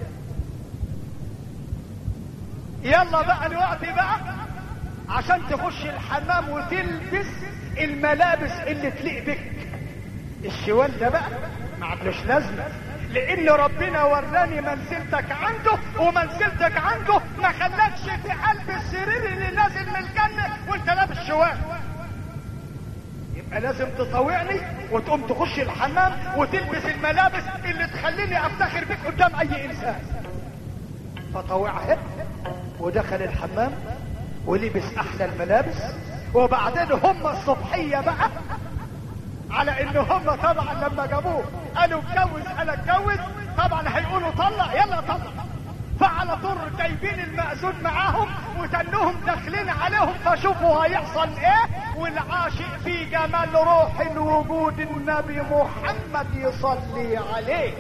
يلا بقى الوقت بقى عشان تخش الحمام وتلبس الملابس اللي تليق بك الشوال ده بقى ما عادلوش لازمه لان ربنا وراني منزلتك عنده ومنزلتك عنده ما خلاكش في قلب السرير اللي نازل من الجنه وانت لابس شوال يبقى لازم تطوعني وتقوم تخش الحمام وتلبس الملابس اللي تخليني افتخر بك قدام اي انسان فطوعها ودخل الحمام ولبس احلى الملابس وبعدين هم الصبحية بقى على ان هم طبعا لما جابوه قالوا اتجوز انا اتجوز طبعا هيقولوا طلع يلا طلع فعلى طول جايبين المأذون معاهم وتنهم داخلين عليهم فشوفوا هيحصل ايه والعاشق في جمال روح وجود النبي محمد يصلي عليه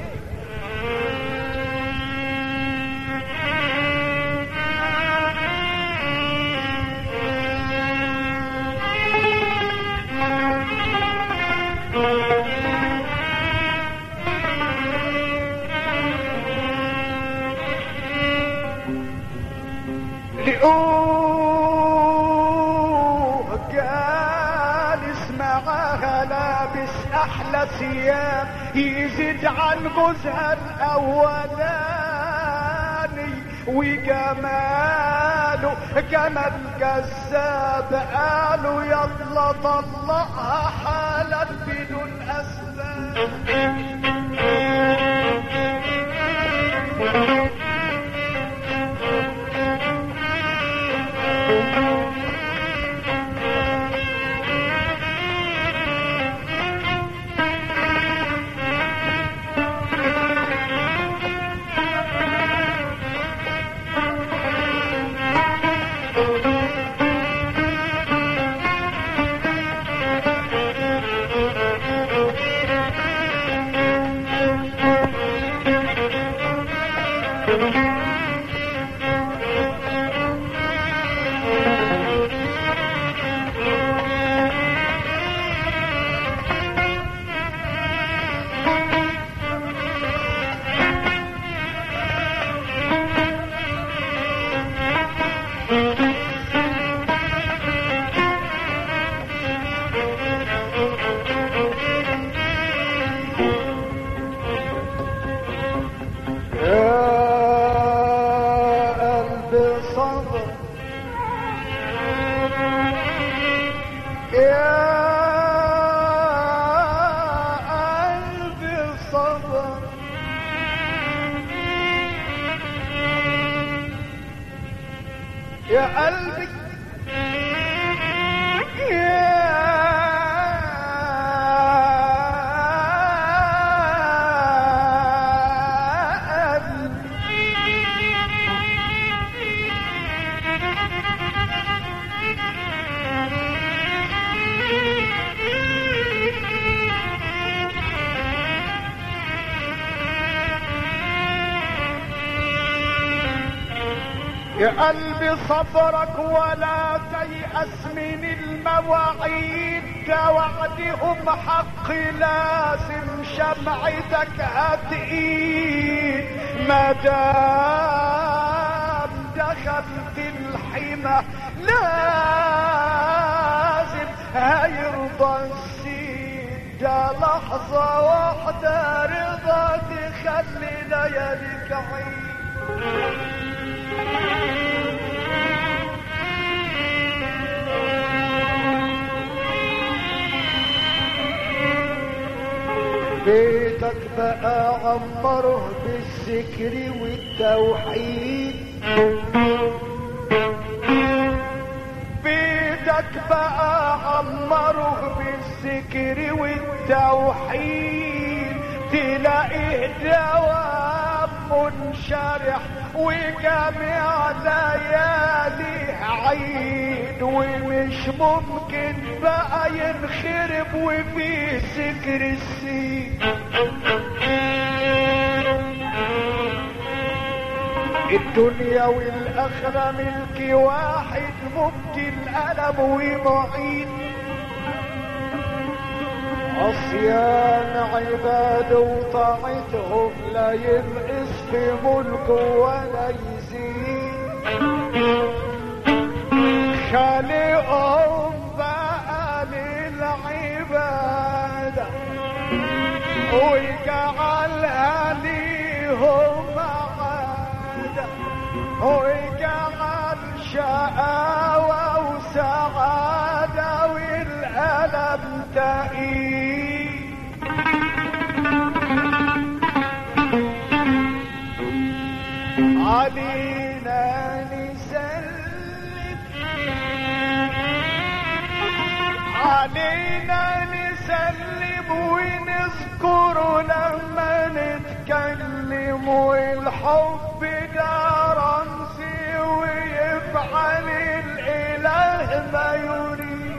ثياب يزيد عن جوزها الاولاني وجماله جمال جذاب قالوا يلا طلقها حالا بدون اسباب يا قلب صبر يا قلب صبر يا قلبي يا قلبي يا قلبي صبرك ولا تيأس من المواعيد ده وعدهم حق لازم شمعتك هتقيد ما دام دخلت الحمى لازم هيرضى السيد ده لحظة واحدة رضا تخلي لياليك عيد بيتك بقى عمره بالذكر والتوحيد بيتك بقى عمره بالذكر والتوحيد تلاقيه دوام منشرح وجميع ليالي عيد ومش ممكن بقى ينخرب وفيه سكر السين الدنيا والاخرة ملك واحد مبدي الالم ومعين عصيان عباد وطاعتهم لا ينقص في ملكه ولا يزيد خالقهم بقى للعبادة ويجعلها ليهم عادة ويجعل شقاوة وسعادة والألم تقيل علينا نسلم علينا نسلم ونذكر لما نتكلم والحب ده رمزي ويفعل الاله ما يريد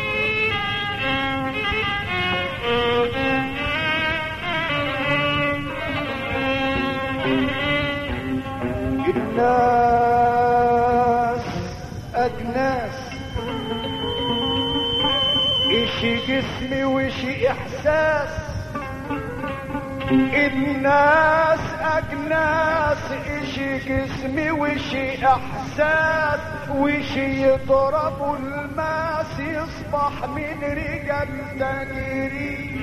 الناس أجناس إشي جسمي وإشي إحساس الناس اجناس اشي جسمي وشي احساس وشي يضربوا الماس يصبح من رجال تنيري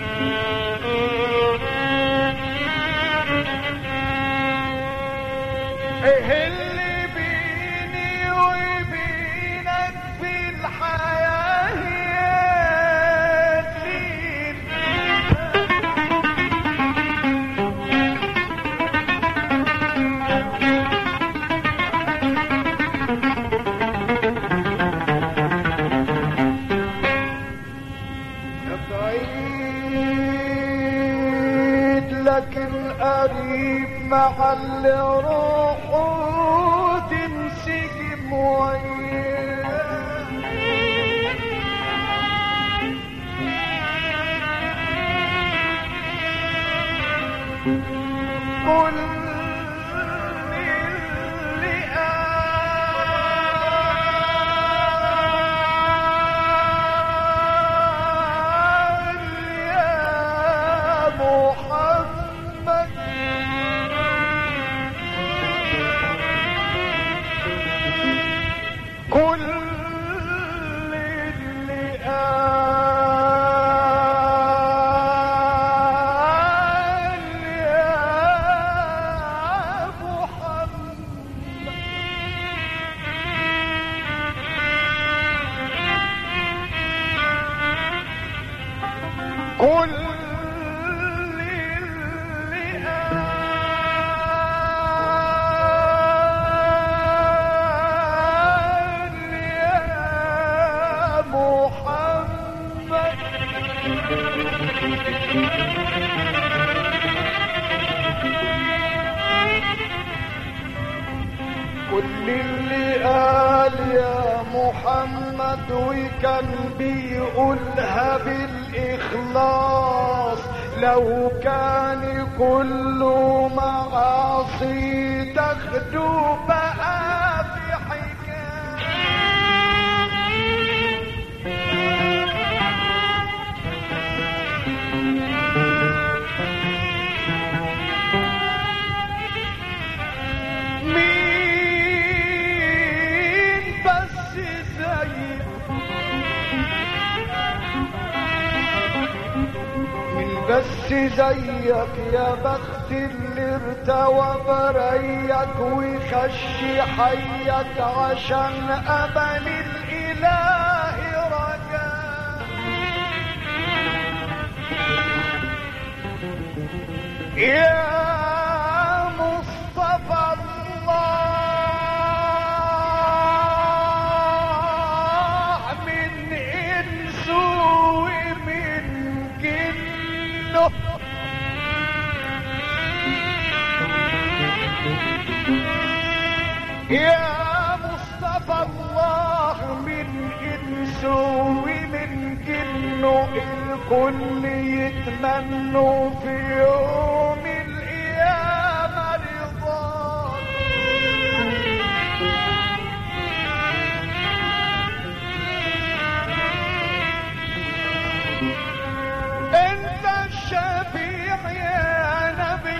ايه اللي بيني وبينك في الحياة يا دليل بعيد لكن قريب محل روحه تنسجم وياه كل اللي قال يا محمد كل اللي قال يا محمد كل اللي قال يا محمد كل اللي قال يا محمد وكان بيقولها بالإخلاص لو كان كله معاصي تاخدوا بقى في حكاية مين بس زي من بس زيك يا بخت اللي ارتوى بريك ويخشي حيك عشان امل الاله رجاك يا مصطفى الله من انس ومن جنه يا مصطفى الله من انس ومن جنه الكل يتمنوا في يوم القيامة رضاك انت الشفيع يا نبي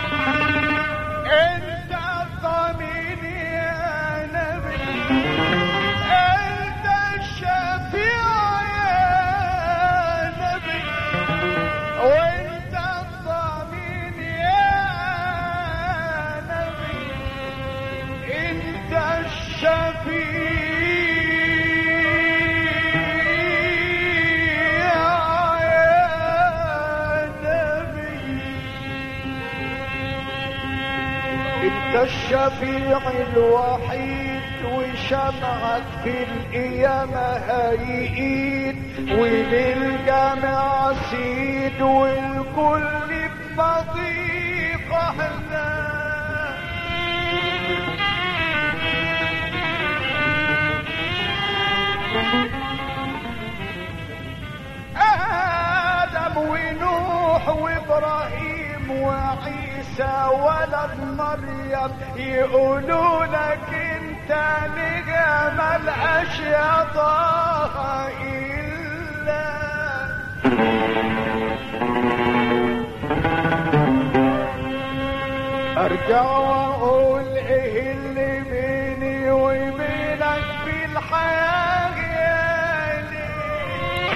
انت الضمين يا نبي انت الشفيع يا نبي وانت الضمين يا نبي انت الشفيع يا نبي انت الشفيع الوحيد وشمعك في القيامة هيئيد وللجامع سيد والكل بمضيق احزان آدم ونوح وإبراهيم وعيسى ولد مريم يقولوا لك انت لجمال اشياء طه الا ارجع واقول ايه اللي بيني وبينك في الحياة يا ليل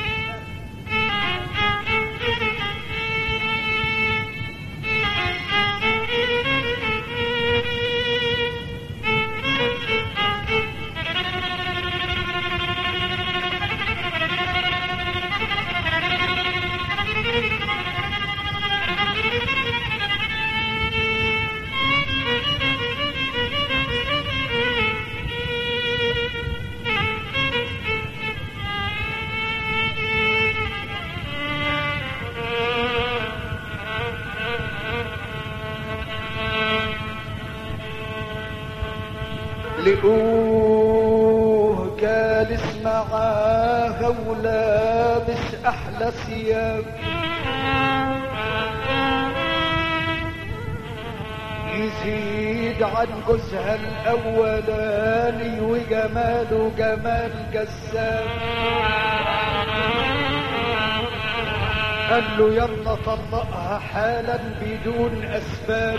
لقوه جالس معاها ولابس احلى ثياب يزيد عن جوزها الاولاني وجماله جمال جسام قال له يلا طلقها حالا بدون اسباب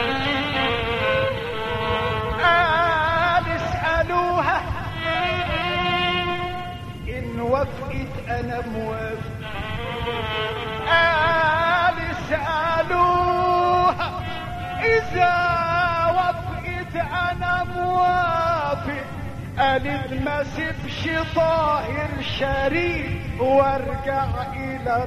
قال اسألوها ان وافقت انا موافق قال اسألوها إذا وافقت أنا موافق قالت ما سيبش طاهر شريف وارجع إلى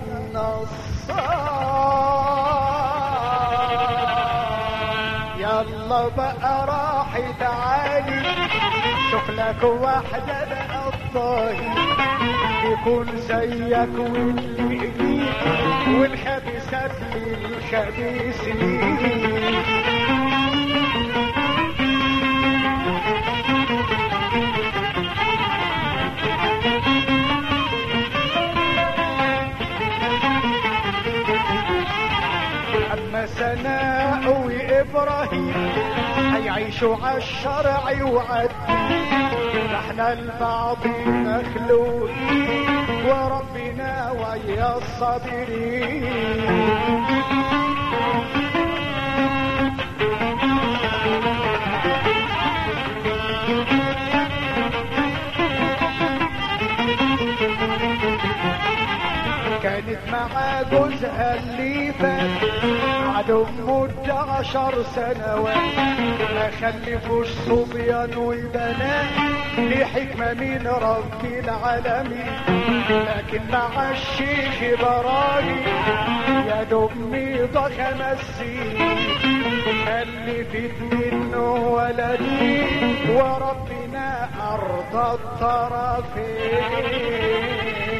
النصار يلا بقى راح تعالي شوف لك واحدة بقى الطاهر يكون زيك واللي يجيك والخبيثات للخبيثين اما سناء وابراهيم هيعيشوا عالشرع وعد احنا البعض مخلوقين وربنا ويا الصابرين كانت مع جوزها اللي فات قعدوا مدة عشر سنوات ما خلفوش صبيان وبنات دي حكمة من رب العالمين لكن مع الشيخ براجي يا دمي خمس سنين خلفت منه ولدين وربنا أرضى الطرفين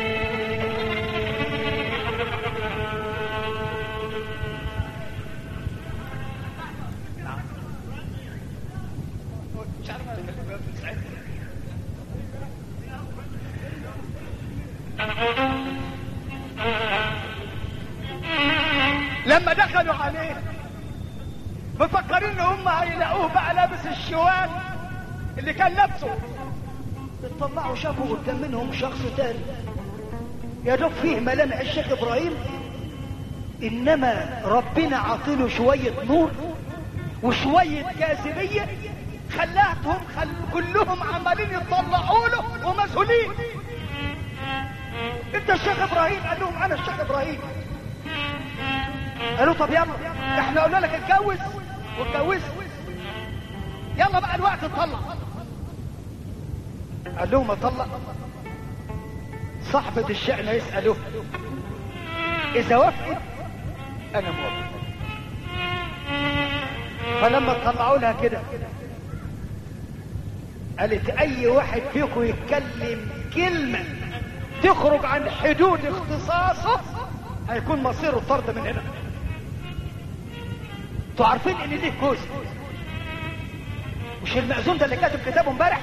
لما دخلوا عليه مفكرين ان هم هيلاقوه بقى لابس الشوال اللي كان لابسه اطلعوا شافوا قدام منهم شخص تاني يا دوب فيه ملامح الشيخ ابراهيم انما ربنا عاطيله شويه نور وشويه جاذبيه خلاتهم خل... كلهم عمالين يطلعوا له ومسؤولين انت الشيخ ابراهيم قال لهم انا الشيخ ابراهيم قالوا طب يلا احنا قلنا لك اتجوز واتجوزت يلا بقى الوقت تطلع قال لهم اطلق صاحبة الشأن يسألوه اذا وافقت انا موافق فلما طلعوا لها كده قالت اي واحد فيكم يتكلم كلمة تخرج عن حدود اختصاصه هيكون مصيره الطرد من هنا انتوا عارفين ان دي كوز مش المأذون ده اللي كاتب كتابه امبارح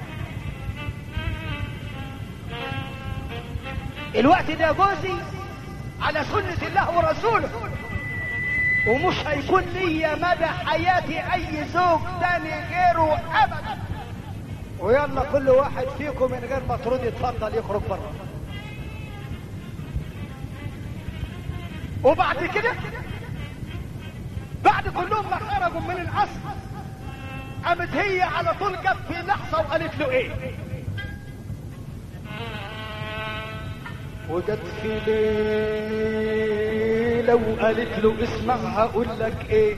الوقت ده جوزي على سنة الله ورسوله ومش هيكون ليا مدى حياتي اي زوج تاني غيره ابدا ويلا كل واحد فيكم من غير ما ترد يتفضل يخرج بره وبعد كده بعد كلهم ما خرجوا من الاصل قامت هي على طول جت في لحظة وقالت له ايه وجت في ليلة وقالت له اسمع هقول لك ايه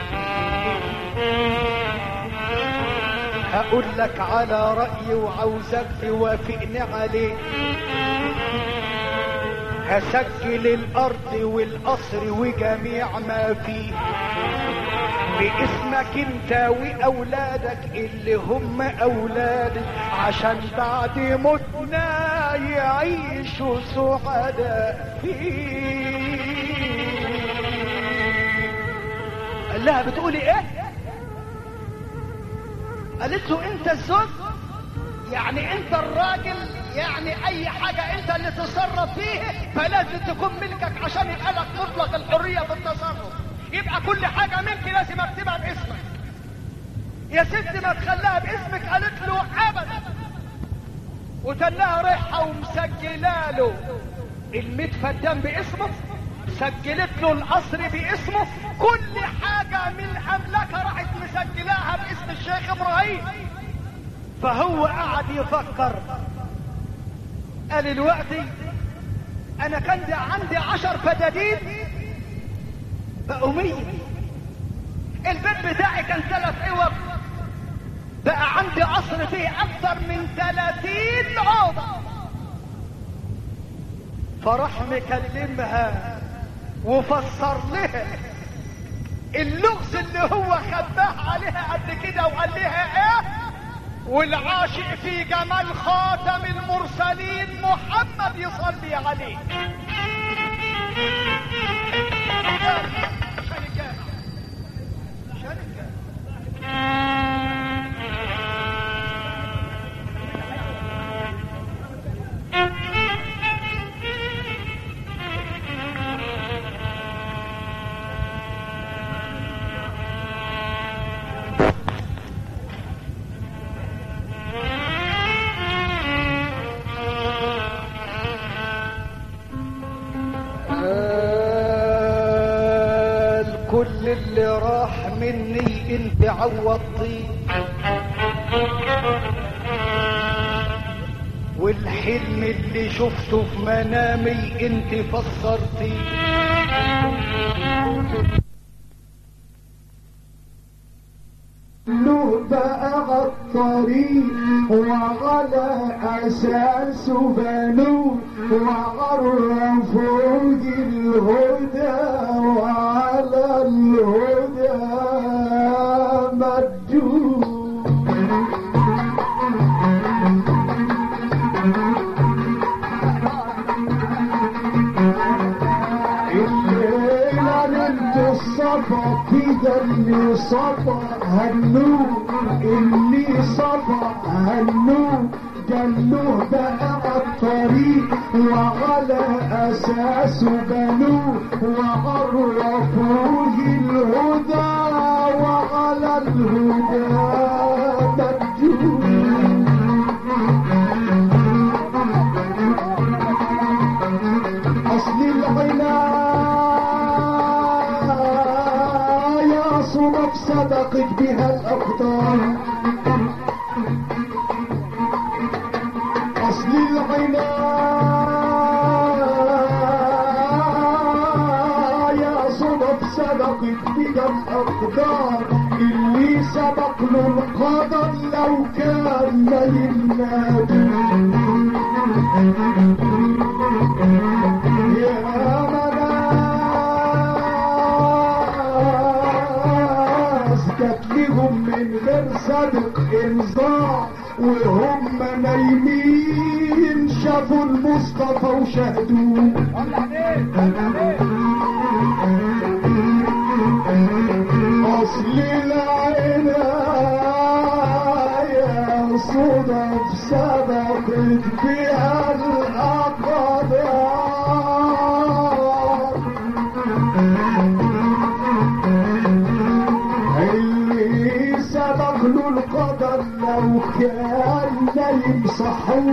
هقول لك على رأيي وعاوزك توافقني عليه هسجل الارض والقصر وجميع ما فيه باسمك انت واولادك اللي هم اولادك عشان بعد موتنا يعيشوا سعداء فيه قال لها بتقولي ايه قالت له انت الزوج يعني انت الراجل يعني اي حاجة انت اللي تتصرف فيه فلازم تكون ملكك عشان يبقى لك مطلق الحرية في التصرف يبقى كل حاجة ملكي لازم اكتبها باسمك يا ست ما تخليها باسمك قالت له ابدا وتلاها رايحة ومسجلة له الميت فدان باسمه سجلت له القصر باسمه كل حاجة من املاكها راحت مسجلاها باسم الشيخ ابراهيم فهو قعد يفكر قال دلوقتي انا كان دي عندي عشر فدادين بقوا مية البيت بتاعي كان ثلاث عوض بقى عندي قصر فيه اكثر من ثلاثين اوضه فراح مكلمها وفسر لها اللغز اللي هو خباه عليها قد كده وقال لها ايه والعاشق في جمال خاتم المرسلين محمد يصلي عليه عشان الجامع عشان الجامع قال كل اللي راح مني انت عوضتي والحلم اللي شفته في منامي انت فسرتي له بقى الطريق وعلى أساس بنوه وعرفوا الهدى وعلى الهدى مجوه الليلة ليلة الصفا كده اللي صفا هنوه اللي صفا هنوه جنوه بقى الطريق وعلى أساسه بنوه وعرفوه الهدى وعلى الهدى مجوه أصل العناية صدف صدقت بها الأقدار أصل العناية صدف صدقت بها الأقدار اللي سبق له القدر لو كان ما ينادي يا مناس جات لهم من غير صدق انذار وهم نايمين شافوا المصطفى وشهدوه اصل العناية صدف سبقت بها الاقدار اللي سبق له القدر لو كان نايم صحوه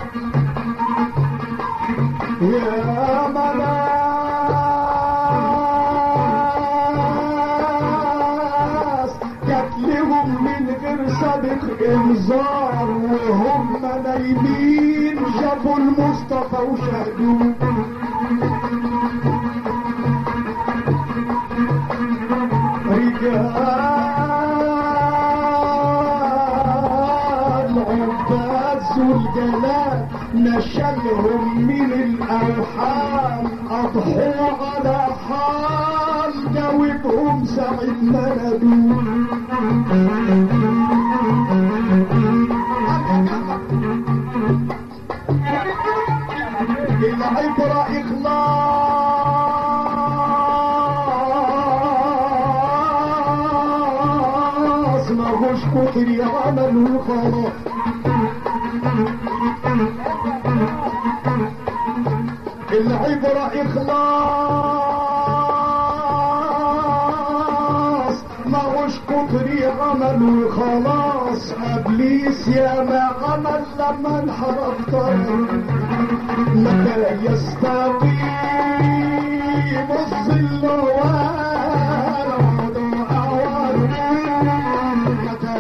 يا مناس الانذار وهم نايمين شافوا المصطفى وشهدوه رجال عباس الجلال نشلهم من الاوحام اضحوا على حال جاوبهم سعيد مندوب العبرة إخلاص ما هوش كتر عمل وخلاص العبرة إخلاص ما هوش كتر عمل وخلاص إبليس يا ما عمل لما انحرف طريق متى يستقيم الظل والعود أعوان متى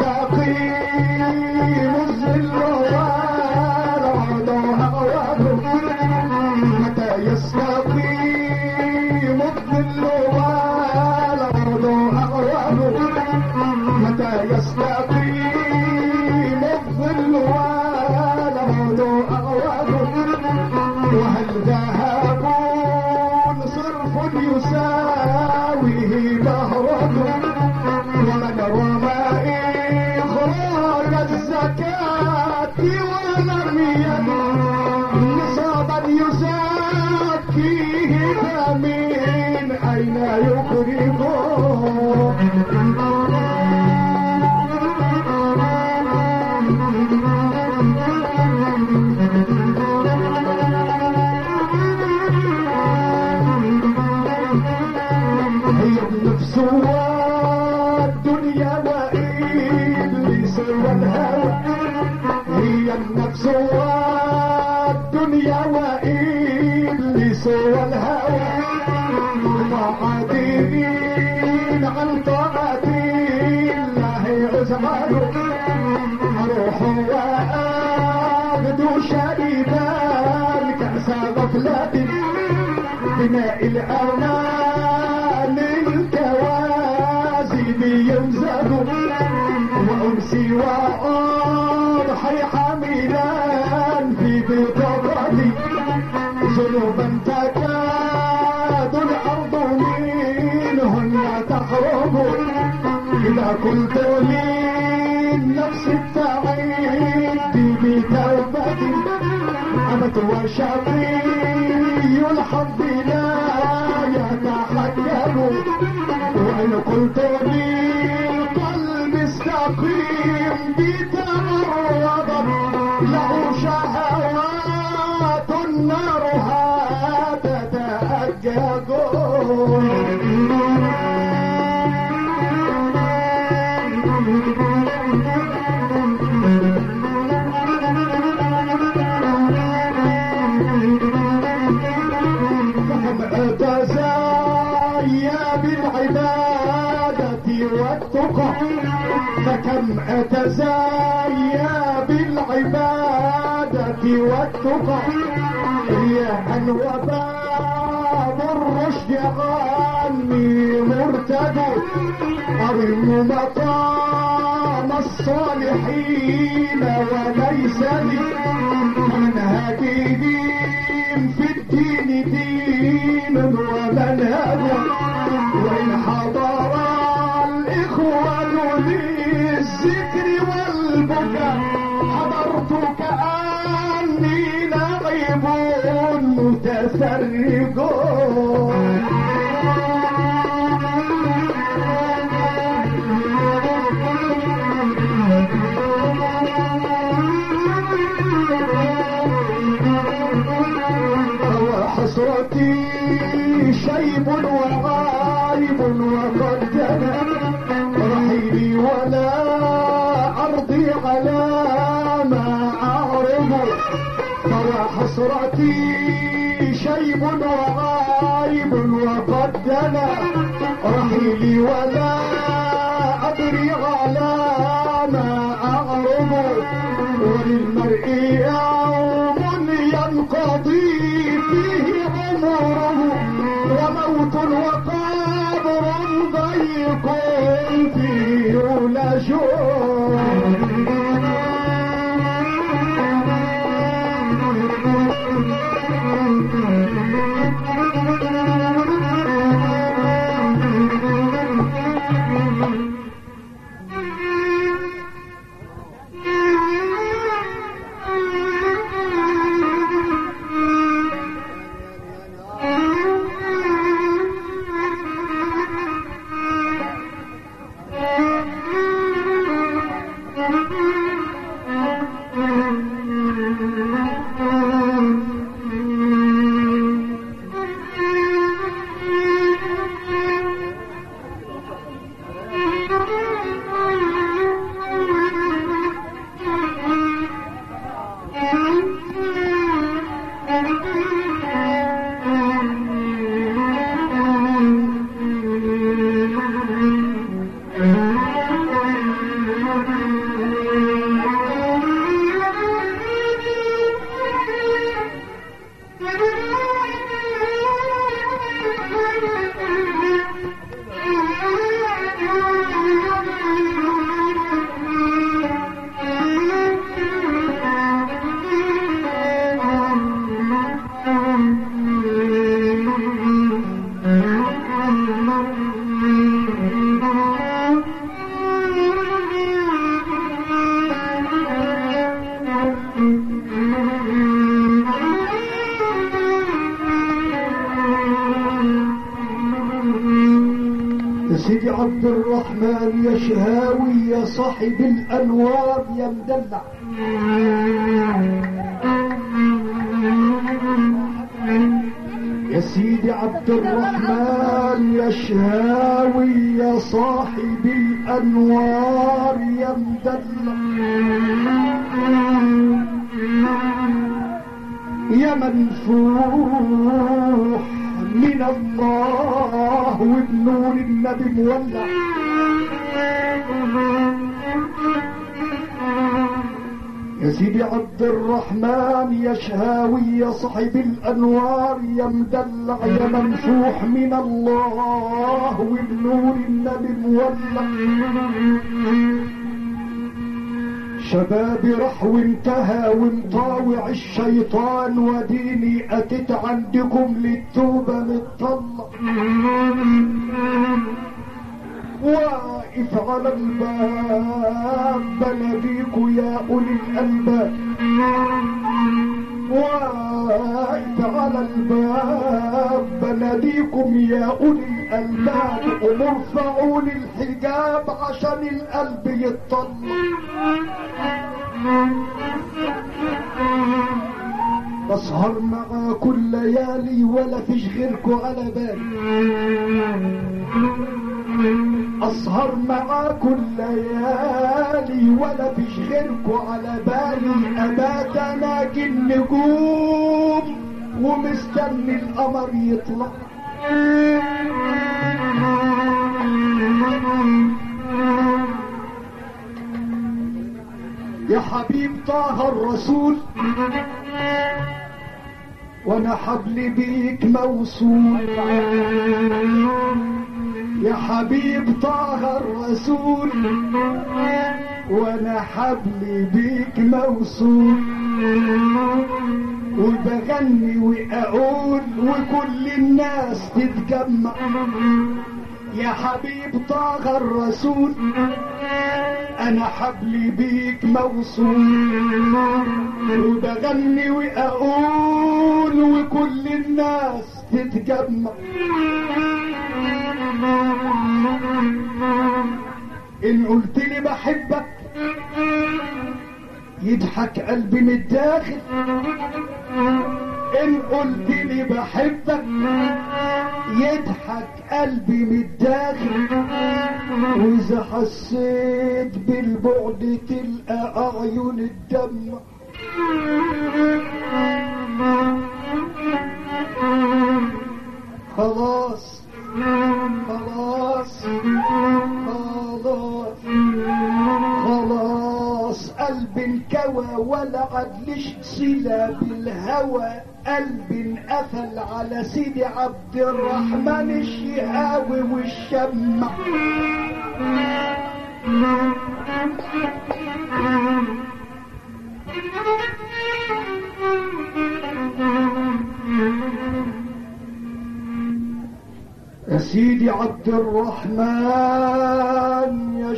يستقيم الظل والعود أعوان متى يستقيم الظل والعود أعوان متى يستقيم الظل والعود أعوان وهل ذهب صرف يساويه بهرة ومن رمى إخراج الزكاة ولم يد نصابا يزكيه فمن أين يخرجه هي النفس والدنيا وإبليس والهوى هي النفس والدنيا وإبليس والهوى معادين عن طاعة الله أزعل أروح وأغدو شريبا كأس غفلة بناء الأمان الكوازن يمزج وأمسي وأضحي حميلا في بطاقتي ذنوبا تكاد الأرض منهن تخرج إذا قلت للنفس التعيد بتوبتي أمت وشقي الحظ لا يتحجب وإن قلت للقلب استقيم بتمرض له شهوات نارها تتأجج فهم أتزايا بالعبادة والتقى فكم أتزايا بالعبادة والتقى رياحا وباب الرشد عني مرتد أرم مقام الصالحين وليس لي منهج دين في الدين دين ومنهج وإن حضر الإخوان للذكر والبكاء حضرت كأني لعب متفرج وحسرتي شيب وغائب وقد جنى رحيلي ولا أرضي على ما أعرض فوحسرتي شيب وغائب وقد جنى رحيلي ولا أدري على ما يوم ينقضي فيه عمره وموت وقبر ضيق فيه لا يا سيدي عبد الرحمن يا شهاوي يا صاحب الانوار يا مدلع يا سيدي عبد الرحمن يا شهاوي يا صاحب الانوار يا مدلع يا منفوح من الله وبنور النبي مولع يا سيدي عبد الرحمن يا شهاوي يا صاحب الانوار يا مدلع يا منفوح من الله وبنور النبي مولع شبابي راح وانتهى ومطاوع الشيطان وديني اتت عندكم للتوبة متطلع واقف على الباب بناديكوا يا اولي الالباب واقف على الباب بناديكم يا اولي الالباب قوموا ارفعوا لي الحجاب عشان القلب يتطلع بسهر معاكم الليالي ولا فيش غيركوا على بالي اسهر معاكم الليالي ولا فيش غيركوا على بالي ابات اناجي النجوم ومستني القمر يطلع يا حبيب طه الرسول وانا حبلي بيك موصول يا حبيب طه الرسول وانا حبلي بيك موصول وبغني واقول وكل الناس تتجمع يا حبيب طه الرسول انا حبلي بيك موصول وبغني واقول وكل الناس تتجمع ان قلت لي بحبك يضحك قلبي من الداخل ان قلت لي بحبك يضحك قلبي من الداخل واذا حسيت بالبعد تلقى اعين الدمع خلاص خلاص خلاص خلاص قلبي انكوى ولا عدلش صلة بالهوى قلب قفل على سيدي عبد الرحمن الشهاوي والشمع يا سيدي عبد الرحمن يا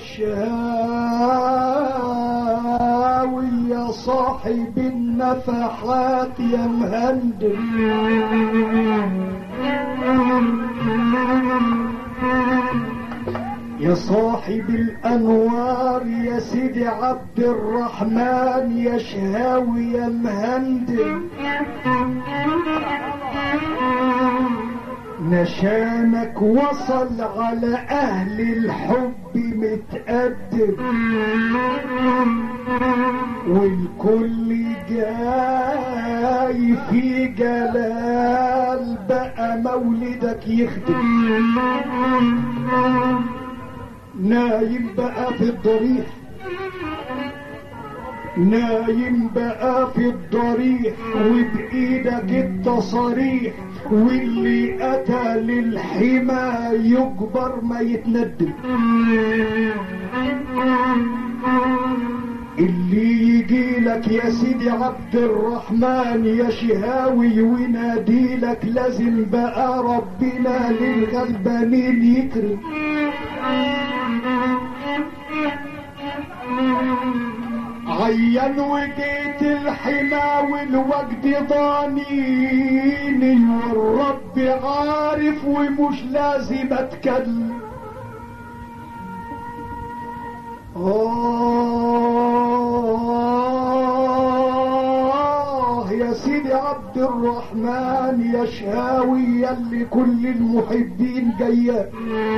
شهاوي يا صاحب النفحات يا مهندم يا صاحب الانوار يا سيدي عبد الرحمن يا شهاوي يا مهندم نشانك وصل على اهل الحب متقدم والكل جاي في جلال بقى مولدك يخدم نايم بقى في الضريح نايم بقى في الضريح وبايدك التصاريح واللي اتى للحمى يجبر ما يتندم اللي يجي لك يا سيدي عبد الرحمن يا شهاوي وينادي لك لازم بقى ربنا للغلبانين يكرم عين وجيت الحما والوجد ضانيني والرب عارف ومش لازم اتكلم آه يا سيدي عبد الرحمن يا شهاوي يلي كل المحبين جاية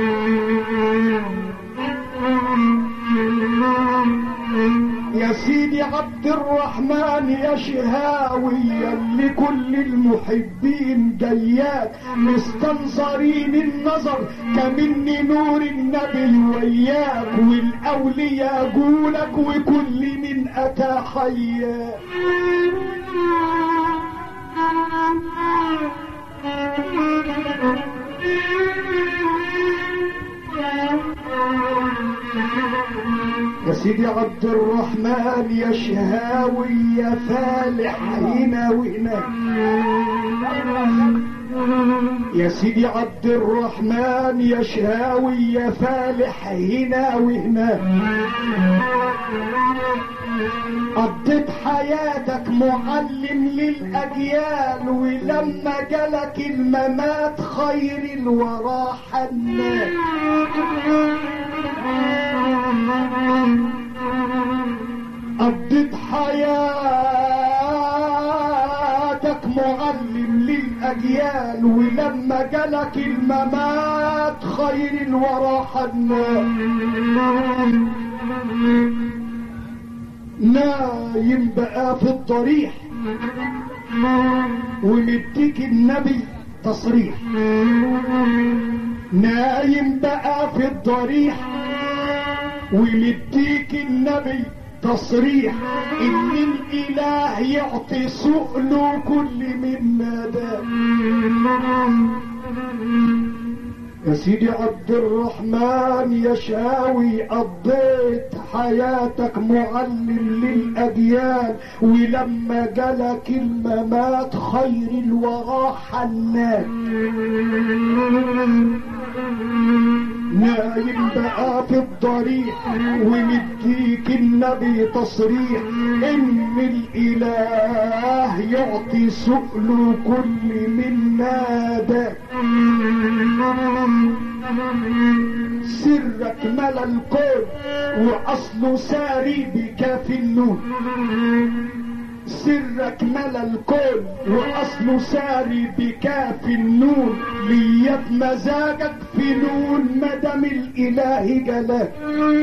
يا سيدي عبد الرحمن يا شهاوي يلي كل المحبين جياك مستنصرين النظر كمن نور النبي وياك والاولياء جولك وكل من اتى حياك يا سيدي عبد الرحمن يا شهاوي يا فالح هنا وهناك يا سيدي عبد الرحمن يا شهاوي يا فالح هنا وهناك قضيت حياتك معلم للأجيال ولما جالك الممات خير الورى حنان قضيت حياتك معلم للأجيال ولما جالك الممات خير الورى حنان نايم بقى في الضريح ومديك النبي تصريح نايم بقى في الضريح ومديك النبي تصريح ان الاله يعطي سؤله كل من نادى يا سيدي عبد الرحمن يا شاوي قضيت حياتك معلم للأجيال ولما جالك الممات خير الورى حنان نايم بقى في الضريح ومديك النبي تصريح ان الاله يعطي سؤله كل من نادى سرك ملا الكون واصله ساري بكاف النون سرك ملا الكون واصله ساري بكاف النون ليا بمزاجك في نون مدام الاله جلاك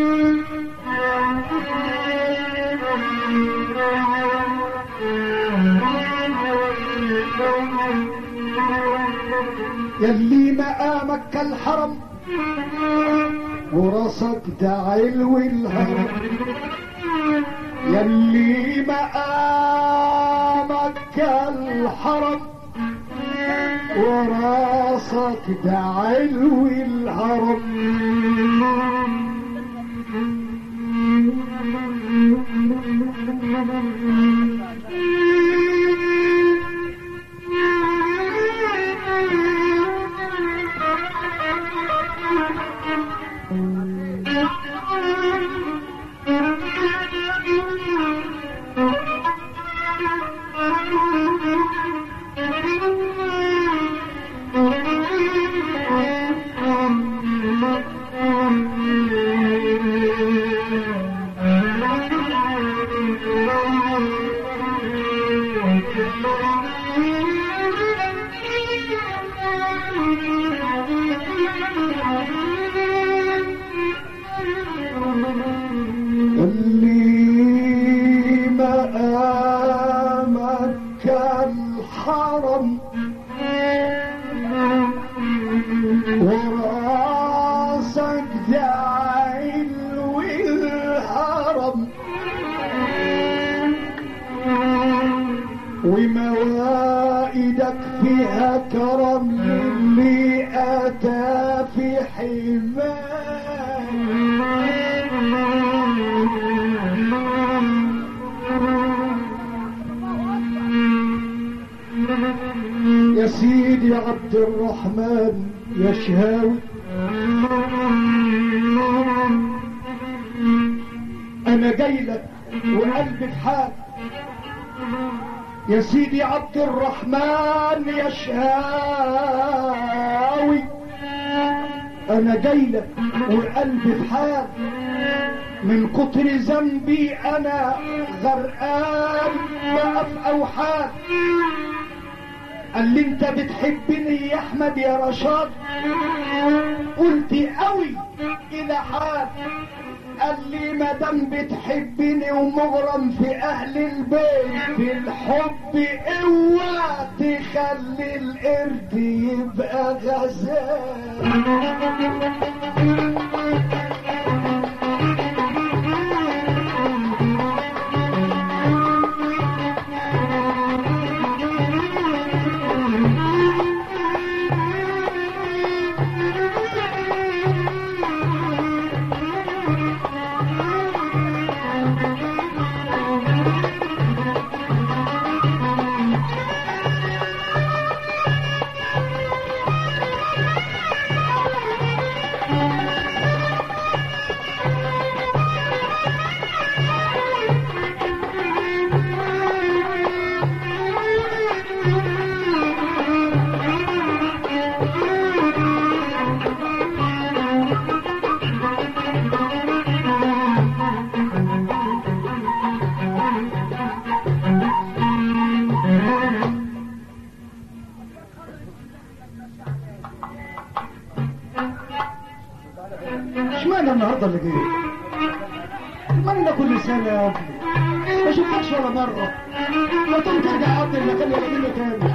يلي مقامك كالحرم وراسك ده علو الهرم يلي مقامك كالحرم وراسك ده علو الهرم اللي مقامك كالحرم وراسك ده علو الهرم وموائدك فيها كرم للي أتى في حماه يا سيدي عبد الرحمن يا شهاوي انا جاي لك وقلبي في حال يا سيدي عبد الرحمن يا شهاوي انا جاي لك وقلبي في حال من كتر ذنبي انا غرقان بقى في اوحال قال لي انت بتحبني يا احمد يا رشاد قلت قوي الى حال قال لي ما دام بتحبني ومغرم في اهل البيت بالحب اوعى تخلي القرد يبقى غزال اشمعنى النهارده اللي جاي اتمنى كل سنه يا ابني ما شفتكش ولا مره ما تقوم ترجع عبد المكان ولا منه تاني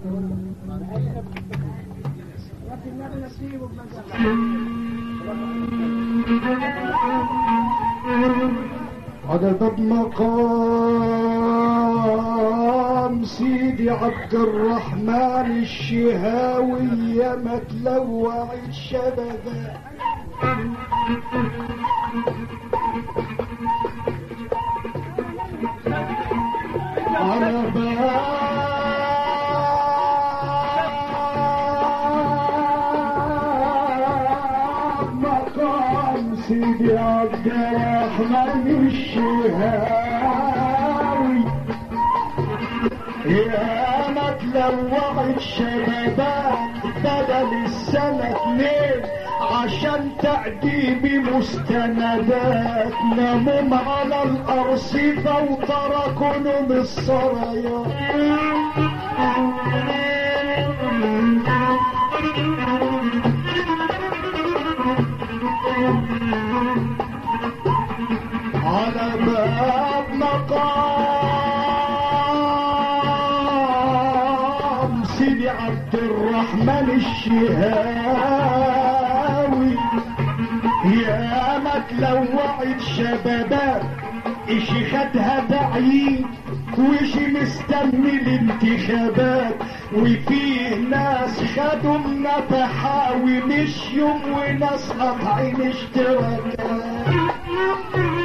عدد مقام سيدي عبد الرحمن الشهاوي يا متلوع الشباب على باب مقام سيدي عبد الرحمن الشهاوي يا ما تلوعت شبابات بدل السنة اتنين عشان تأديب مستندات ناموا على الأرصفة وتركوا نوم على باب مقام سيدي عبد الرحمن الشهاوي يا ما تلوعت شبابات اشي خدها بعيد وشي مستني الانتخابات وفيه ناس خدوا النفحة ومشيوا وناس قاطعين اشتراكات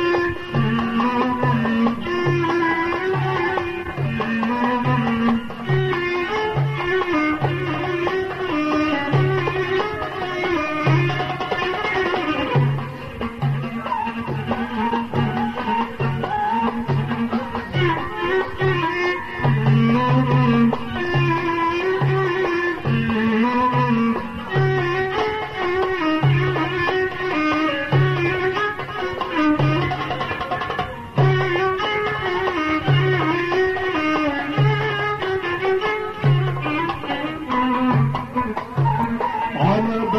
على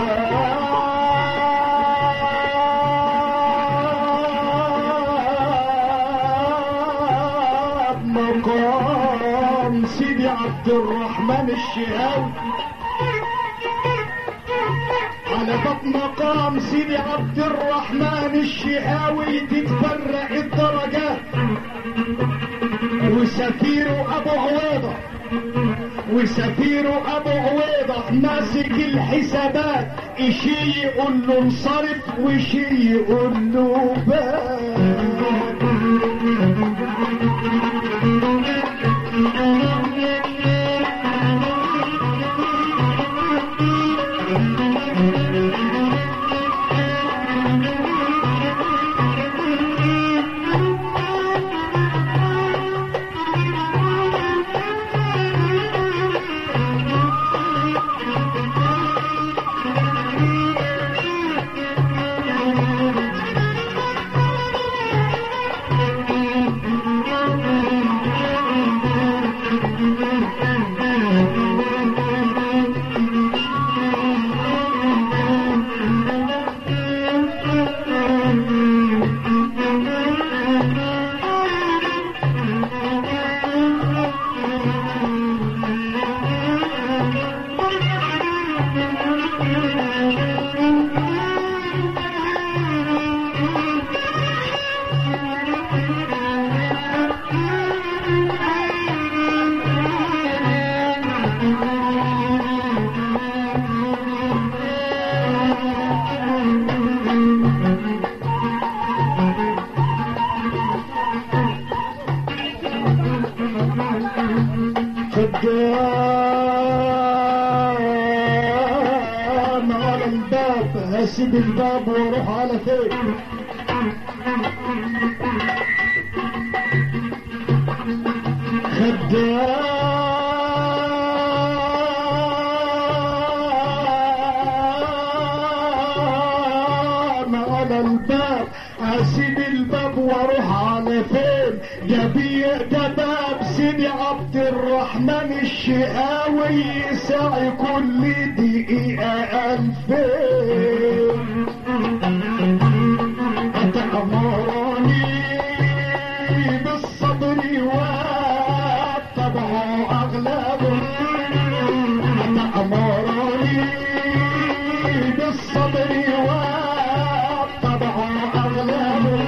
باب مقام سيدي عبد الرحمن الشهاوي على باب مقام سيدي عبد الرحمن الشهاوي تتفرق الدرجات وسفيره ابو عويضه وسفيره ابو عويضة ماسك الحسابات اشي يقول له انصرف وشي يقول له بات خدام على الباب هسيب الباب واروح على فين خدام على الباب هسيب الباب واروح على فين جبيع ده باب سيدي عبد الرحمن الشقاوي يسعي كل دقيقة ألفين أتأمرني بالصبر والطبع أغلبه أمرني بالصبر والطبع أغلبه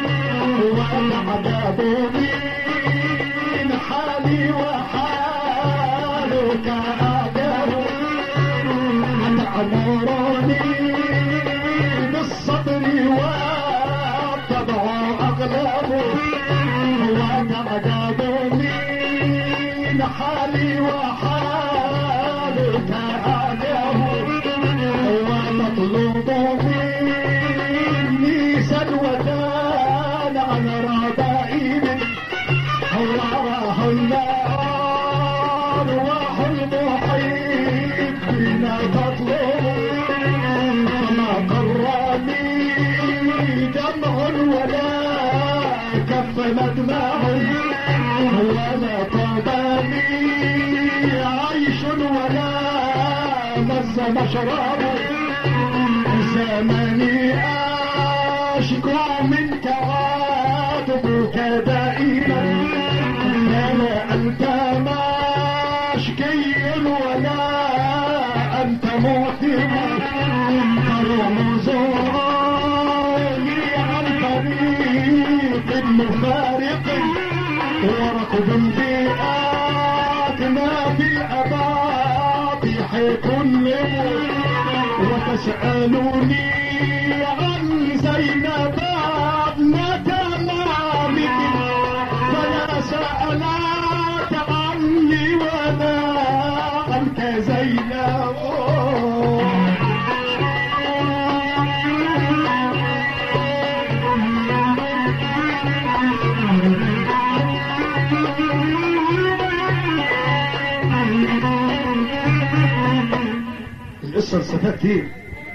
وتعذبني من حالي وحالك أعجب أمرني بالصبر والطبع أغلبه وتعجبني من حالي وحالك أعجب وتطلب مني سلوة عن ربائب الله النار المحبين تطلب فما قرني دمع ولا كف مدمع ولا طبني عيش ولا مس مشرب زمني أشكو منك عاتبك دائما لا أنت مشكي ولا أنت مهتم رمزوني عن طريق مفارق وركب بيئات ما في الأباطح كل وتسألني عن زينب ابنة معبد فلا سألت عني ولا عنك زينب القصة الصفات كتير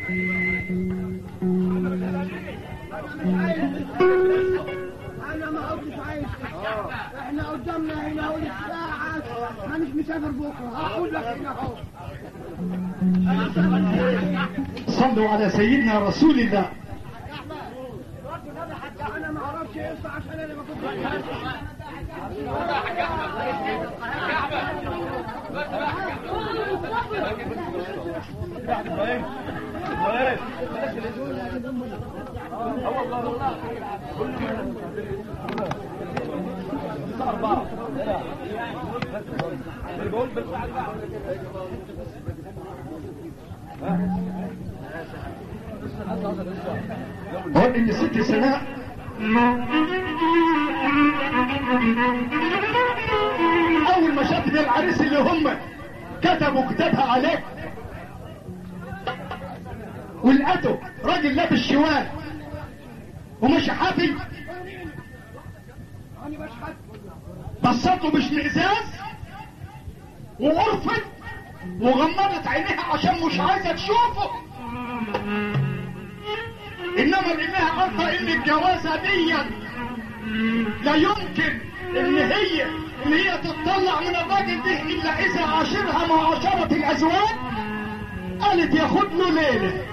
انا ما عدتش عايش احنا قدامنا هنا اول الساعة انا مش مسافر بكرة هقول لك هنا اهو صلوا على سيدنا رسول الله انا ما اعرفش ايه الساعة عشان انا ما كنتش هو ان ست سناء اول ما شافت العريس اللي هم كتبوا كتابها عليه ولقته راجل لابس شوال ومش حافي انا بشحت بصته باشمئزاز وغرفت وغمضت عينيها عشان مش عايزه تشوفه انما لانها عارفه ان الجوازه دي لا يمكن ان هي ان هي تطلع من الراجل ده الا اذا عاشرها معاشره الازواج قالت ياخد له ليله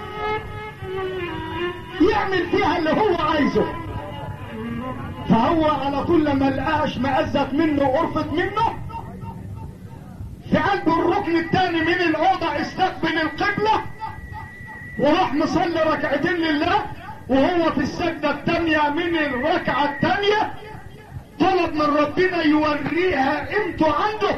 يعمل فيها اللي هو عايزه فهو على طول لما لقاش مأزت منه وقرفت منه في قلب الركن الثاني من الأوضة استقبل القبلة وراح مصلي ركعتين لله وهو في السجدة الثانية من الركعة الثانية طلب من ربنا يوريها قيمته عنده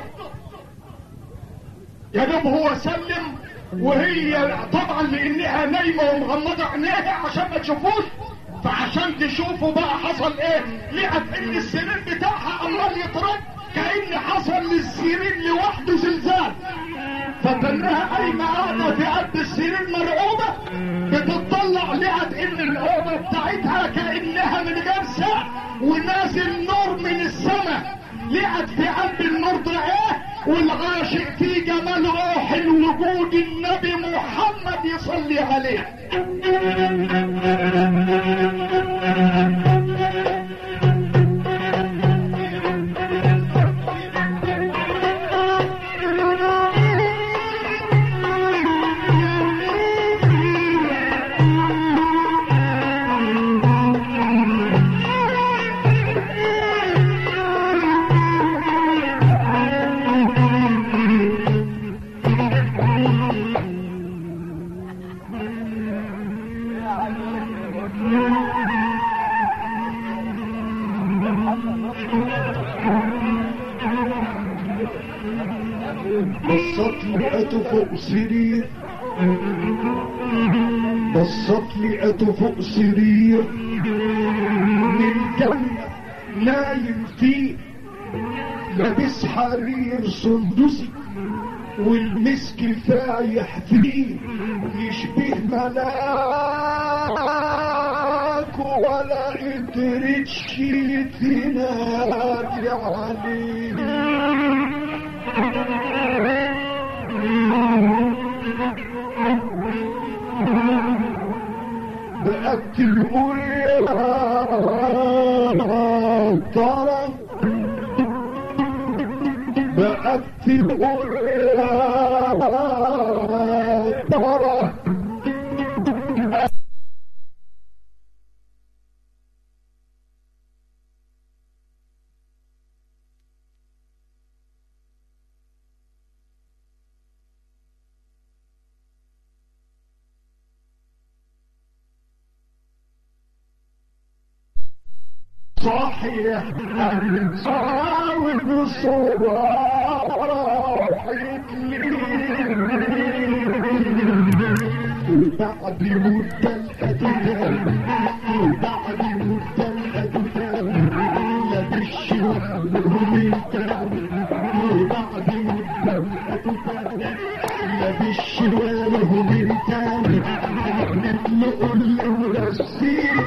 يا دوب هو سلم وهي طبعا لانها نايمه ومغمضه عينيها عشان ما تشوفوش فعشان تشوفوا بقى حصل ايه لقت ان السرير بتاعها عمال يترد كان حصل للسرير لوحده زلزال فتنها قايمه قاعده في قلب السرير مرعوبه بتطلع لقت ان الاوضه بتاعتها كانها من غير سقف ونازل نور من السماء لقت في قلب النور ده ايه والعاشق في جمال روح الوجود النبي محمد يصلي عليه بصت لقيته فوق سرير بصت لقيته فوق سرير من جنة نايم فيه لابس حرير سندسي والمسك فايح فيه يشبه ملاك ولا قدرتش تنادي عليه بقت تقول يا ترى بقت تقول يا ترى صحيح صاوي بعد مدة الأدنى بعد مدة الأدنى لبش وحده بعد مدة الأدنى لبش وحده من تاني نقول له السير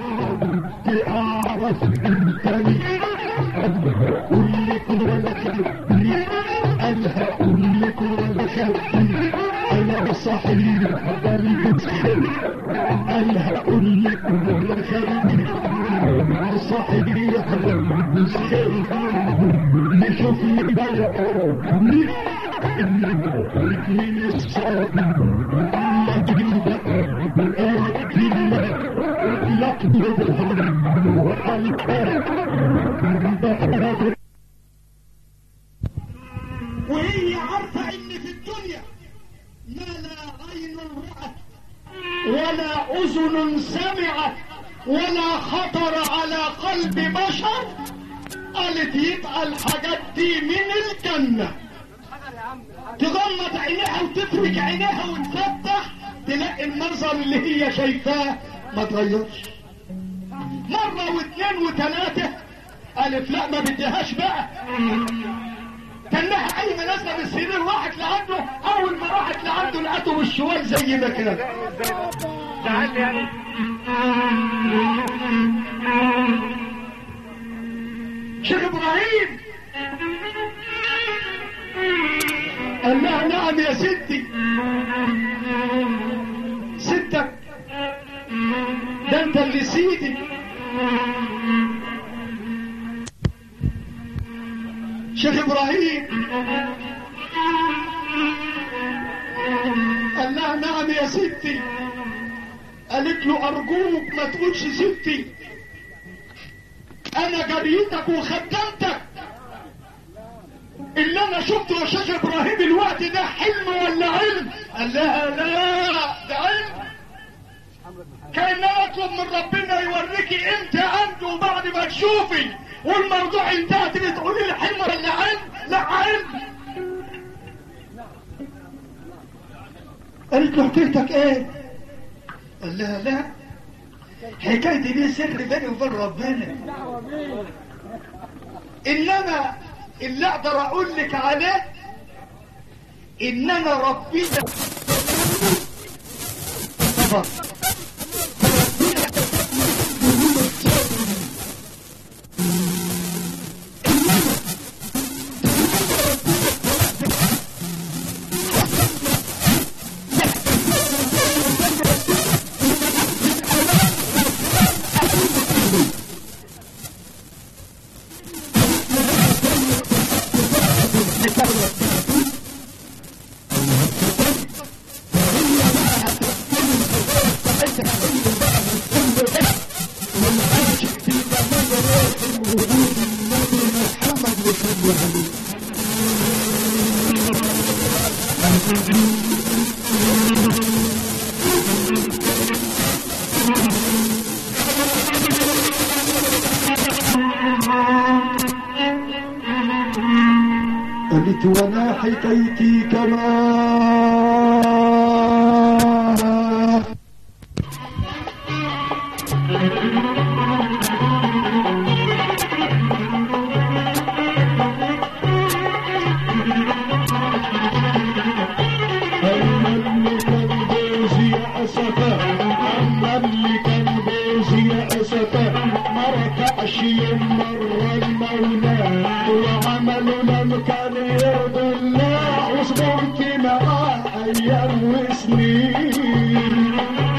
تعرف انتني اقول لك ولا خبري انا هقول لك ولا خبري انا صحيح قلبي انا هقول لك ولا خبري انا صحيح قلبي نشوفني بقى انما خليك من الصابر لكن بقى وهي عارفة ان في الدنيا ما لا عين رأت ولا اذن سمعت ولا خطر على قلب بشر قالت يبقى الحاجات دي من الجنة تغمض عينيها وتفرج عينيها وتفتح تلاقي المنظر اللي هي شايفاه ما تغيرش مرة واثنين وثلاثة قالت لا ما بديهاش بقى كان لها اي مناسبة بالسرير راحت لعنده اول ما راحت لعنده لقته بالشوال زي ما كده زعلت يعني شيخ ابراهيم قال لها نعم يا ستي ستك ده انت اللي سيدي شيخ ابراهيم قال لها نعم يا ستي قالت له ارجوك ما تقولش ستي انا جريتك وخدمتك اللي انا شفته يا شيخ ابراهيم الوقت ده حلم ولا علم قال لها لا ده علم كان انا اطلب من ربنا يوريكي انت عنده وبعد ما تشوفي والموضوع انتهى تيجي تقولي لي حلم ولا علم لا علم قالت له حكايتك ايه قال لها لا حكايتي دي سر بيني وبين ربنا انما اللي اقدر اقول لك عليه ان انا ربنا قالت وانا حكايتي كمان أما اللي كان جوزي أسفة أما اللي كان جوزي أسفة ما ركعش يوم مرة المولى وعمله لم كان يرضي الله وصبرت معاه أيام وسنين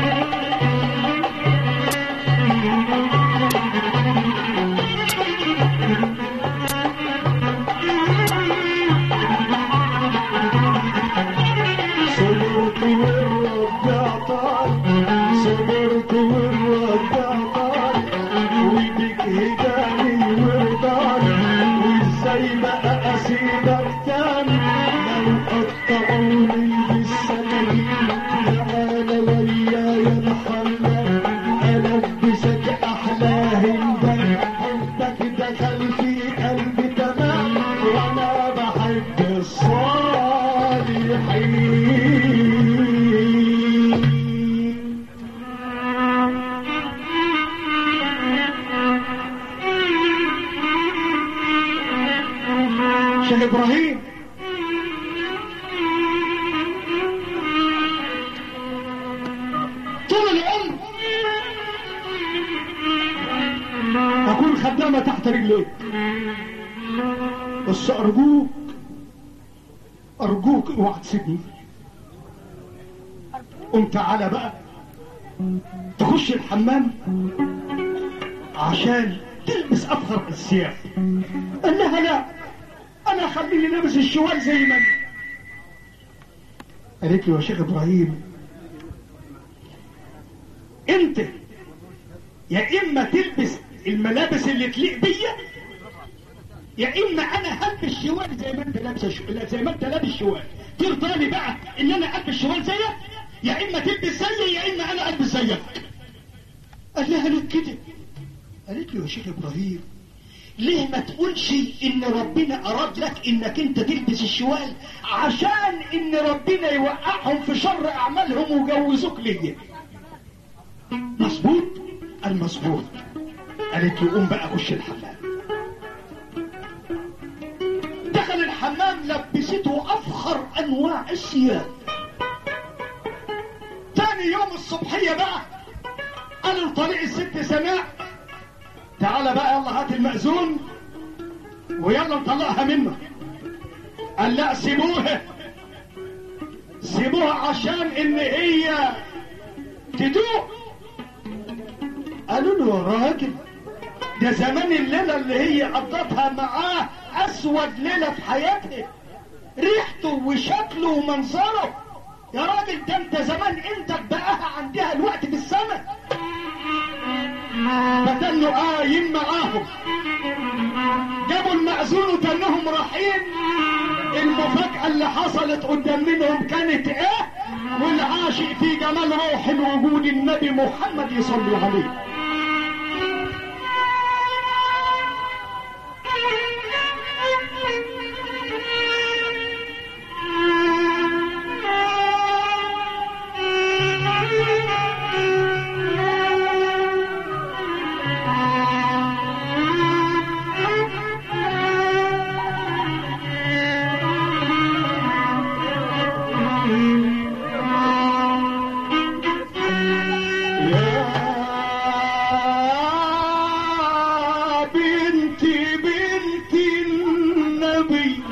صبرت والرجع طال صبرت والرجع طال وبك هداني ورضان وازاي بقى اسيبك تاني لو قطعوني بالسكاكين تعالى وياي يا محمد البسك احلى هندان حبك دخل في قلبي تمام وانا بحب الصالحين شيخ ابراهيم طول العمر اكون خدامه تحت رجليك بس ارجوك ارجوك اوعى تسيبني قوم تعالى بقى تخش الحمام عشان تلبس افخر الثياب قال لها لا انا خليني لابس الشوال زي ما أنا. قالت له يا شيخ ابراهيم انت يا اما تلبس الملابس اللي تليق بيا يا اما انا هلبس شوال زي ما انت لابسه شو... لا، زي ما انت لابس شوال ترضى لي بقى ان انا البس شوال زيك يا اما تلبس زيي يا اما انا البس زيك قال لها ليه كده قالت له يا شيخ ابراهيم ليه ما تقولش ان ربنا اراد لك انك انت تلبس الشوال عشان ان ربنا يوقعهم في شر اعمالهم ويجوزوك ليا مظبوط المظبوط قالت له قوم بقى خش الحمام دخل الحمام لبسته افخر انواع الثياب تاني يوم الصبحية بقى قالوا لطريق الست سناء تعالى بقى يلا هات المأذون ويلا نطلعها منه قال لا سيبوها سيبوها عشان ان هي تدوق قالوا له يا راجل ده زمان الليلة اللي هي قضتها معاه اسود ليلة في حياتها ريحته وشكله ومنظره يا راجل ده انت زمان انت بقاها عندها الوقت في السماء فتنوا قايم معاهم جابوا المأذون وتنهم رايحين المفاجأة اللي حصلت قدام منهم كانت ايه والعاشق في جمال روح وجود النبي محمد يصلي عليه يا بنتي بنتي النبي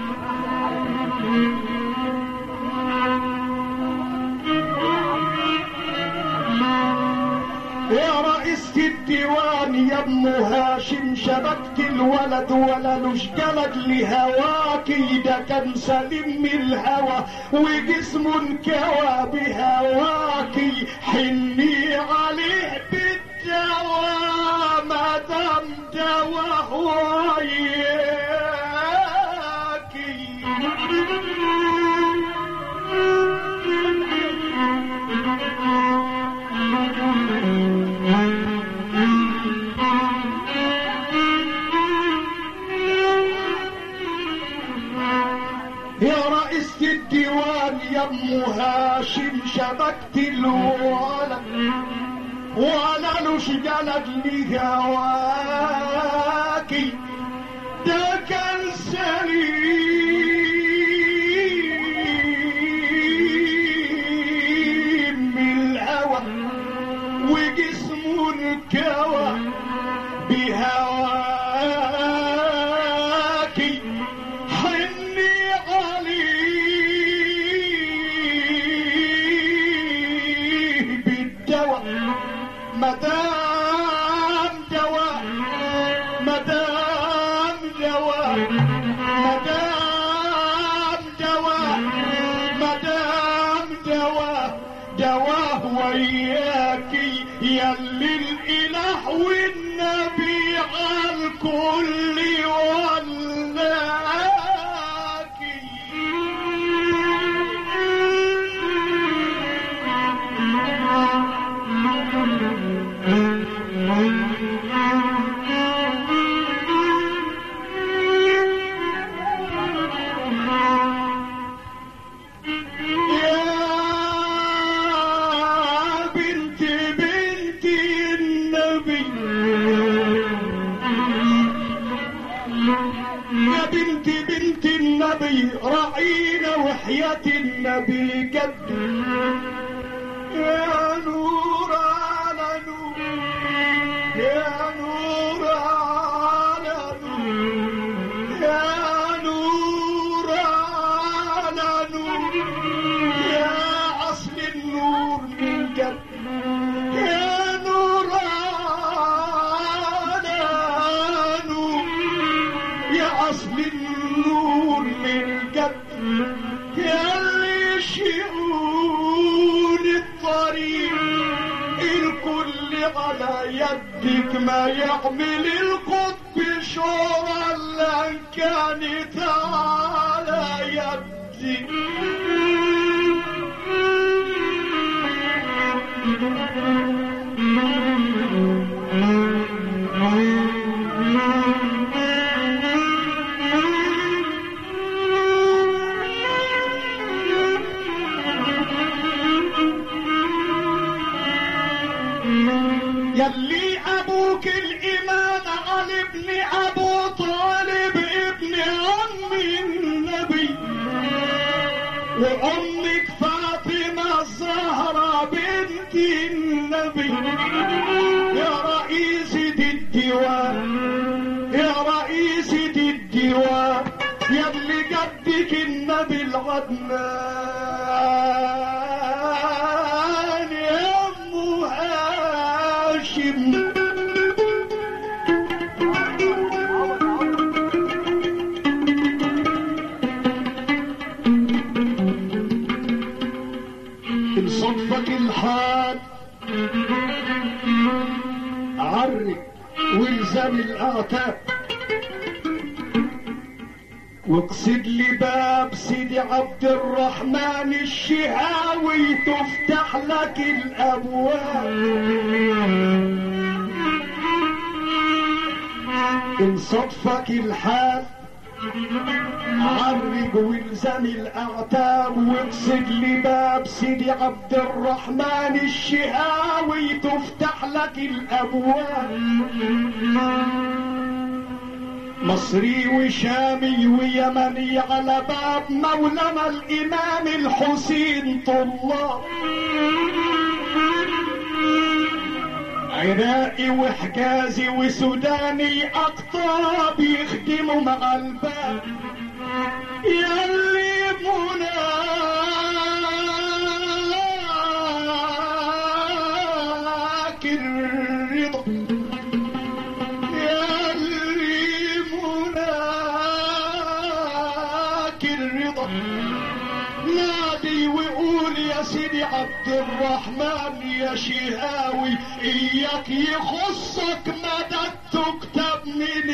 يا رئيسة الديوان يا ام هاشم شبكت الولد ولا لوش جلد لهواكي ده كان سليم من الهوى وجسم انكوى بهواكي حني عليه بالدواء ما دام دوا يا رئيسة الديوان يا ام هاشم شبكت الولد وانا لوش جلد لي هواكي ده كان سليم من الهوى وجسمه انكوى بهواكي حني عليه بالدواء مدام دواء مدام دواء مدام دواء مدام دواء دواه وياكي يلي الاله والنبي عالكل يا بنت بنت النبي يا بنت بنت النبي رعينا وحياة النبي قد يا نور على نور يا نور على نور يا نور على نور يا أصل النور من قد يا نور على نور يا أصل النور من قد يا اللي شؤون الطريق الكل على يدك ما يعمل القطب شورى اللي كانت على يدك يلي ابوك الامام علي بن ابو طالب ابن عم النبي وامك فاطمه الزهراء بنت النبي يا رئيسة الديوان يا رئيسة الديوان يلي قدك النبي الغدنان يا ام هاشم إن صدفك الحال عرك والزم الأعتاب واقصد لي باب سيدي عبد الرحمن الشهاوي تفتح لك الابواب ان صدفك الحال عرج والزم الاعتاب واقصد لي باب سيدي عبد الرحمن الشهاوي تفتح لك الابواب مصري وشامي ويمني على باب مولانا الامام الحسين طلاب عراقي وحجازي وسوداني اقطاب يخدموا مع الباب يلي مناك الرضا يلي مناك الرضا نادي وقول يا سيدي عبد الرحمن يا شهاوي اياك يخصك مدى تكتب من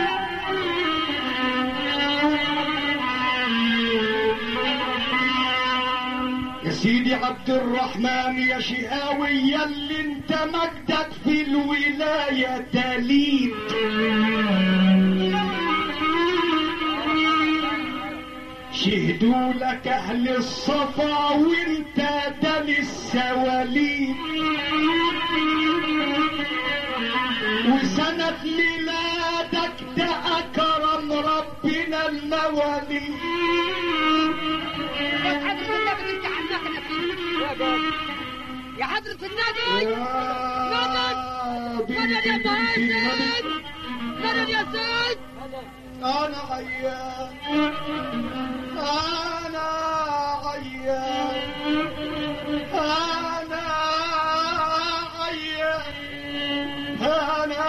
الاحباب يا سيدي عبد الرحمن يا شقاوي يا اللي انت مجدك في الولاية دليل شهدوا لك اهل الصفا وانت دل السواليب وسنة ميلادك ده اكرم ربنا المواليد يا حضرة النبي مدد مدد يا مهند مدد يا سيد انا عيان انا عيان انا عيان انا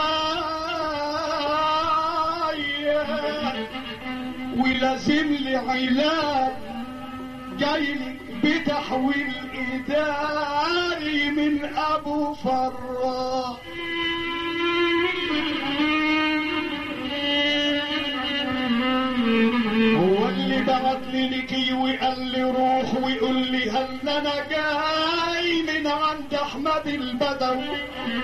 عيان ولازم لي علاج جاي بتحويل اداري من ابو فراء هو اللي بعت لي لكي وقال لي روح ويقول لي هل انا جاي من عند احمد البدوي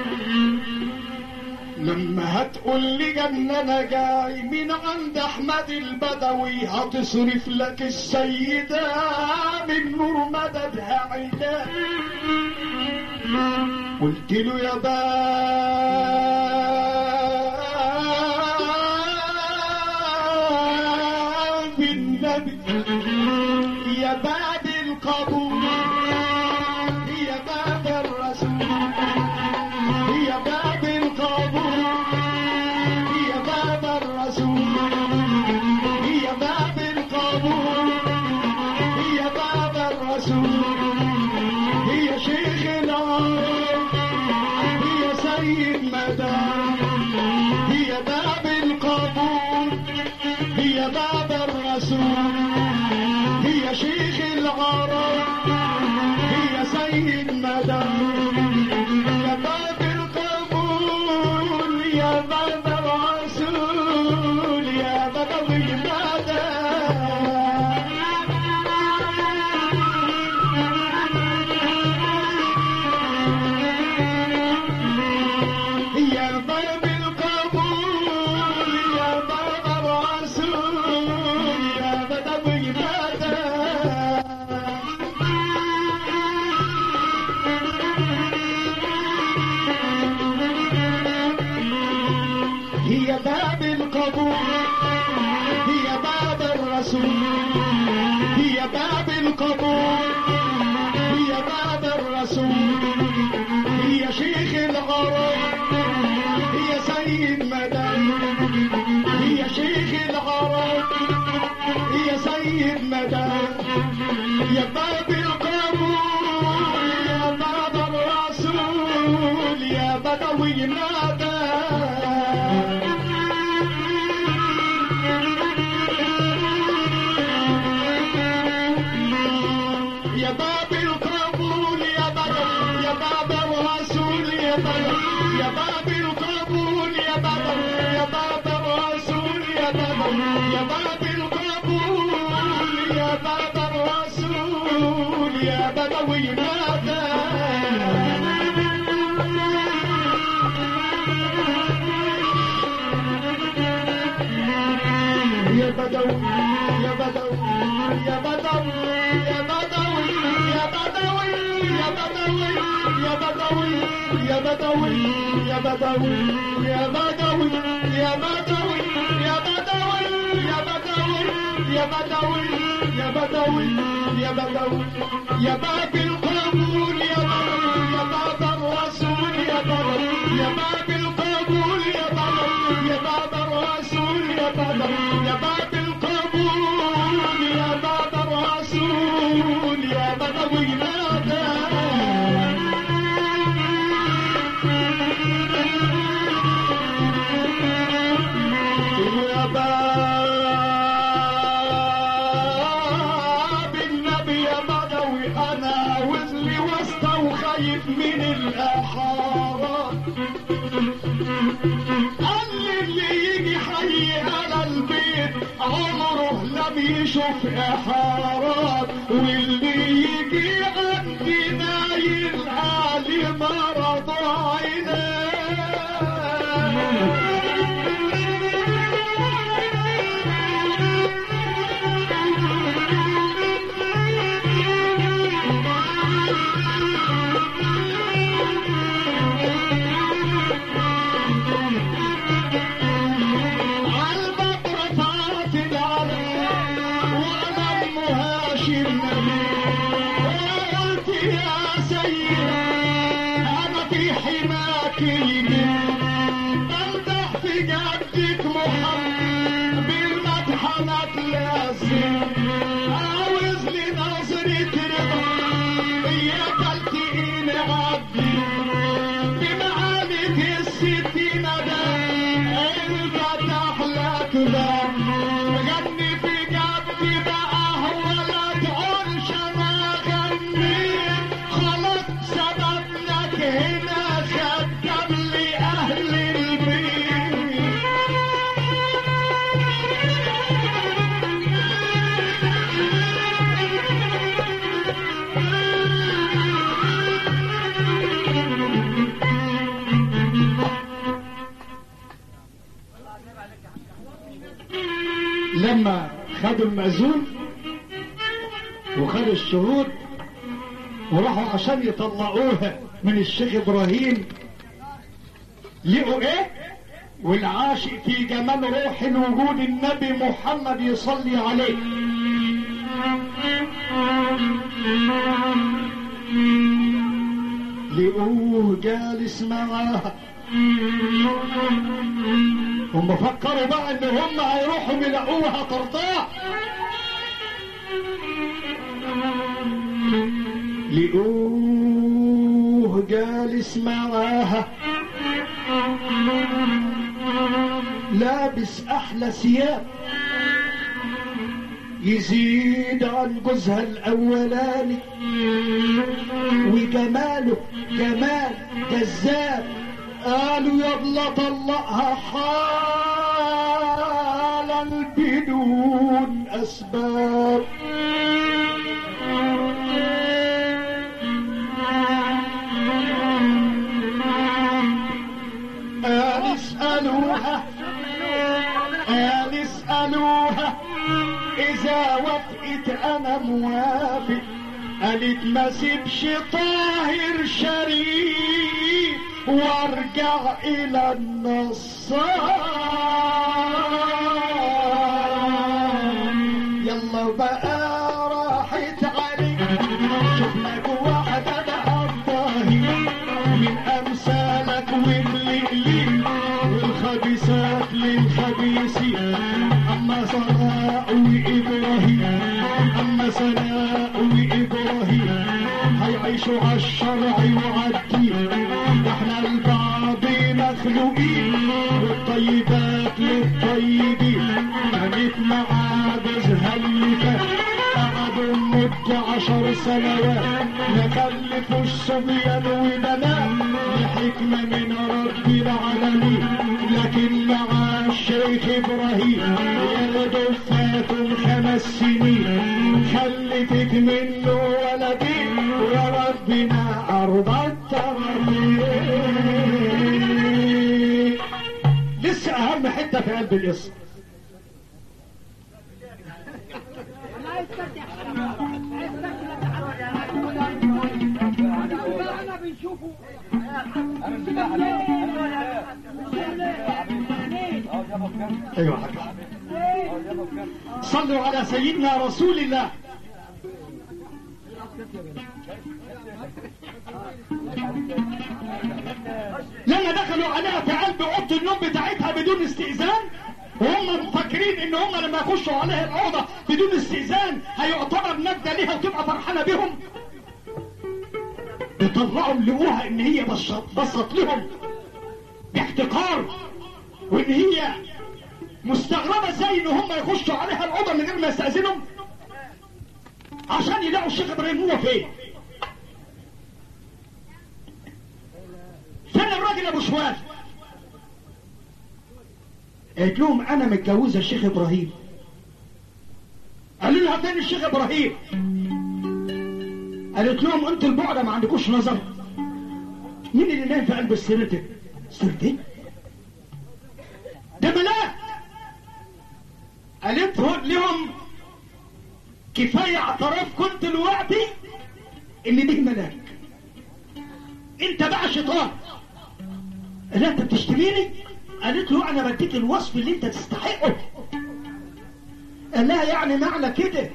لما هتقول لي جن انا جاي من عند احمد البدوي هتصرف لك السيدة من نور مددها عيدان قلت له يا باب النبي يا باب القبول يا باب الرسول يا باب القبول يا باب الرسول يا باب القبول يا باب الرسول يا شيخ العالم يا سيد مدام يا باب القبول يا باب الرسول يا شيخ العرب يا سيد مدام يا باب القبول يا باب الرسول يا بدوي مدام يا باب القبول يا باب الرسول يا بدوي مدام هي باب القبول هي باب الرسول هي باب القبول هي باب الرسول هي شيخ العرب هي سيد مدام هي شيخ العرب هي سيد مدام يا باب القبول يا باب الرسول يا بدوي مدام يا باب القبول يا بدر يا باب الرسول يا بدر يا باب القبول يا بدر يا باب الرسول يا بدر يا باب القبول يا باب الرسول يا بدوي ماذا يا بدوي يا بدوي يا بدوي يا بدوي يا بدوي يا بدوي يا بدوي يا بدوي يا بدوي يا بدوي يا بدوي يا بدوي يا بدوي يا بدوي يا بدوي يا بدوي يا باب القبول يا بدوي يا باب الرسول يا بدوي يا باب القبول يا بدوي يا باب الرسول يا بدوي يا باب القبول يا باب الرسول يا بدوي ماذا يا باب النبي يا بدوي انا وزلي وسطى وخايف من الاحارات قال لي اللي يجي حي على البيت عمره لم يشوف احارات واللي يجي مرض عيناه عالبطر فات العلم وانا ام هاشم قلت يا سيد انا في حماك الجن امدح في جدك محمد بالمدحنة لازم عاوز لي نظرة رضا يا تلتقين عبدي بمعالك الستين ده انفتح لك ده غني في جنبي بقى ولا تقولش انا غنيت خلاص سببنك هنا خدم لي اهل البيت لما خدوا المأذون وخدوا الشهود وراحوا عشان يطلعوها من الشيخ ابراهيم لقوا ايه والعاشق في جمال روح وجود النبي محمد يصلي عليه لقوه جالس معاها هم فكروا بقى ان هم هيروحوا يلاقوها ترضاع لقوه جالس معاها لابس احلى ثياب يزيد عن جوزها الاولاني وجماله جمال جذاب قالوا يلا طلقها حالا بدون اسباب قال اسألوها قال اسألوها إذا وافقت أنا موافق قالت ما سيبش طاهر شريف وارجع إلى النصار يلا بقى راحت عليك شفنا جواك انا الطاهر من امثالك وملئلي والخبيثات للخبيثين اما سناء وابراهيم اما سناء وابراهيم هيعيشوا على الشرع وعالدين احنا البعض مخلوقين والطيبات للطيبين كانت مع جوزها اللي فات قعدوا مدة عشر سنوات نكلفوا الصبيان وبنات لحكمة من رب العالمين لكن مع الشيخ ابراهيم يرضوا فاتوا خمس سنين خلفتك منه ولدين يا ربنا ارضى التربيه لسه اهم حته في قلب القصه انا بنشوفه ايوه حاجة. صلوا على سيدنا رسول الله لما دخلوا عليها في قلب اوضه النوم بتاعتها بدون استئذان وهم مفكرين ان هم لما يخشوا عليها الاوضه بدون استئذان هيعتبر نجده ليها وتبقى فرحانه بهم بيطلعوا لقوها ان هي بصت بصت لهم باحتقار وان هي مستغربه ازاي ان هم يخشوا عليها الاوضه من غير ما يستاذنهم عشان يلاقوا الشيخ ابراهيم هو فين فين الراجل ابو شوال قالت لهم انا متجوزه الشيخ ابراهيم قالوا لها فين الشيخ ابراهيم قالت لهم انتوا البعدة ما عندكوش نظر مين اللي نايم في قلب السرير ده؟ السرير ده؟ ده ملاك قالت لهم كفايه اعتراف كنت دلوقتي ان دي ملاك انت بقى شيطان لا انت بتشتميني قالت له انا بديك الوصف اللي انت تستحقه قال لها يعني معنى كده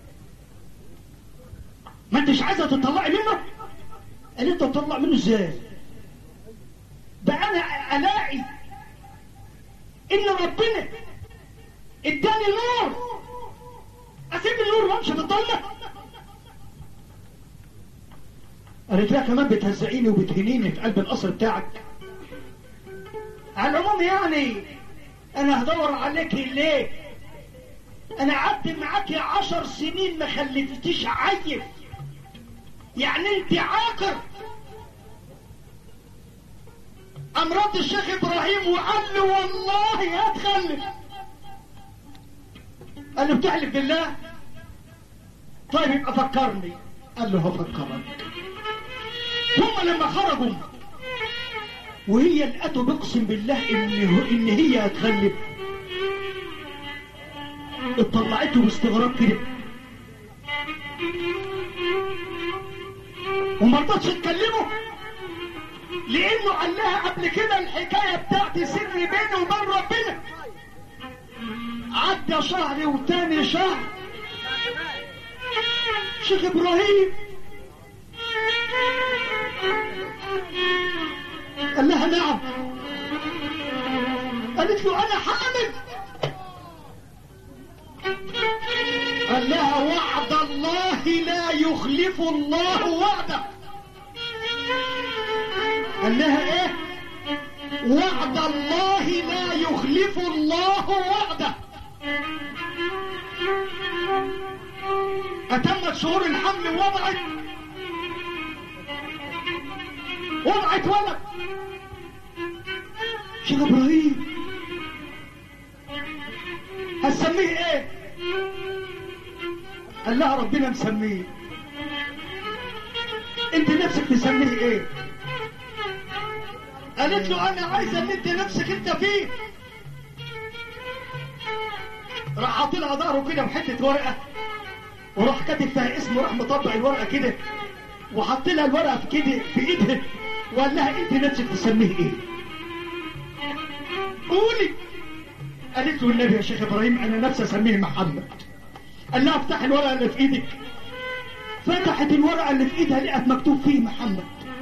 ما انتش عايزه تطلعي منه قالت له تطلع منه ازاي ده انا الاقي ان ربنا اداني نور اسيب النور وامشي بالضلمه قالت لها كمان بتهزقيني وبتهينيني في قلب القصر بتاعك على العموم يعني انا هدور عليك ليه انا قعدت معاك عشر سنين ما خلفتيش عيل يعني انت عاقر امرات الشيخ ابراهيم وقال له والله هتخلف قال له بتحلف بالله طيب يبقى فكرني قال له هفكرك هم لما خرجوا وهي لقته بيقسم بالله ان ان هي هتخلف اطلعته باستغراب كده وما رضتش تكلمه لانه قال لها قبل كده الحكايه بتاعتي سر بيني وبين ربنا عدى شهر وتاني شهر شيخ ابراهيم قال لها نعم قالت له انا حامل قال لها وعد الله لا يخلف الله وعده قال لها ايه وعد الله لا يخلف الله وعده أتمت شهور الحمل ووضعت وضعت ولد شيخ ابراهيم هتسميه ايه قال لها ربنا مسميه انت نفسك تسميه ايه قالت له انا عايزه ان انت نفسك انت فيه راح حاطط لها ظهره كده بحته ورقه وراح كاتب فيها اسمه راح مطبق الورقه كده وحط لها الورقه في كده في ايدها وقال لها انت نفسك تسميه ايه قولي قالت له النبي يا شيخ ابراهيم انا نفسي اسميه محمد قال لها افتح الورقه اللي في ايدك فتحت الورقه اللي في ايدها لقت مكتوب فيه محمد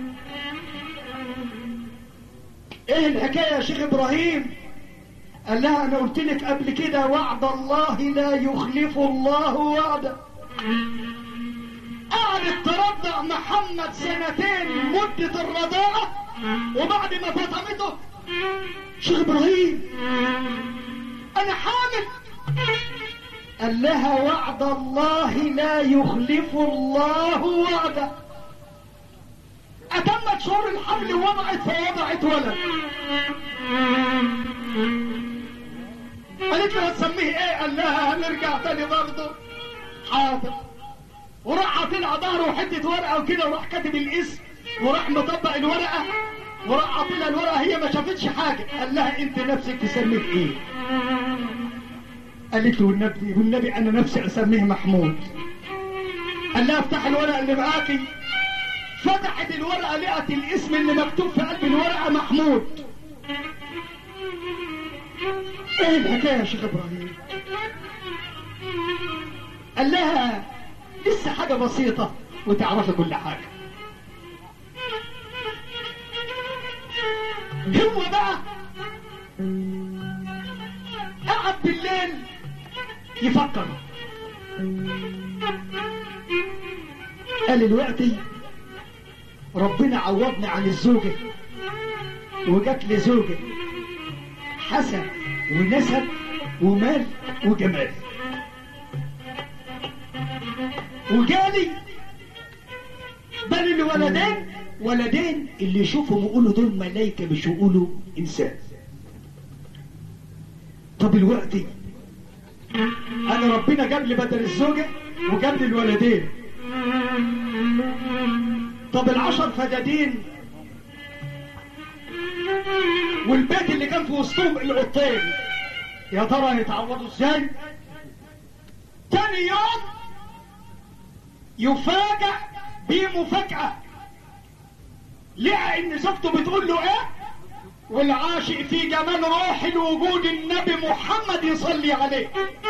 ايه الحكايه يا شيخ ابراهيم قال لها انا قلت لك قبل كده وعد الله لا يخلف الله وعده قعدت ترضع محمد سنتين مدة الرضاعة وبعد ما فطمته شيخ ابراهيم انا حامل قال لها وعد الله لا يخلف الله وعده أتمت شهور الحمل ووضعت فوضعت ولد قالت له هتسميه ايه قال لها هنرجع تاني برضه حاضر وراح عاطلها ظهره وحته ورقه وكده وراح كاتب الاسم وراح مطبق الورقه وراح عاطلها الورقه هي ما شافتش حاجه قال لها انت نفسك تسميه ايه قالت له والنبي والنبي انا نفسي اسميه محمود قال لها افتح الورقه اللي معاكي فتحت الورقه لقت الاسم اللي مكتوب في قلب الورقه محمود ايه الحكايه يا شيخ ابراهيم قال لها لسه حاجه بسيطه وتعرفي كل حاجه هو بقى قعد بالليل يفكر قال دلوقتي ربنا عوضني عن الزوجة وجات لي زوجة حسن ونسب ومال وجمال وجالي بل الولدين ولدين اللي يشوفهم يقولوا دول ملايكة مش يقولوا إنسان طب الوقت أنا ربنا جاب لي بدل الزوجة وجاب لي الولدين طب العشر فدادين والبيت اللي كان في وسطهم القطين يا ترى يتعوضوا ازاي تاني يوم يفاجأ بمفاجأة لقى ان زوجته بتقول له ايه والعاشق في جمال روح الوجود النبي محمد يصلي عليه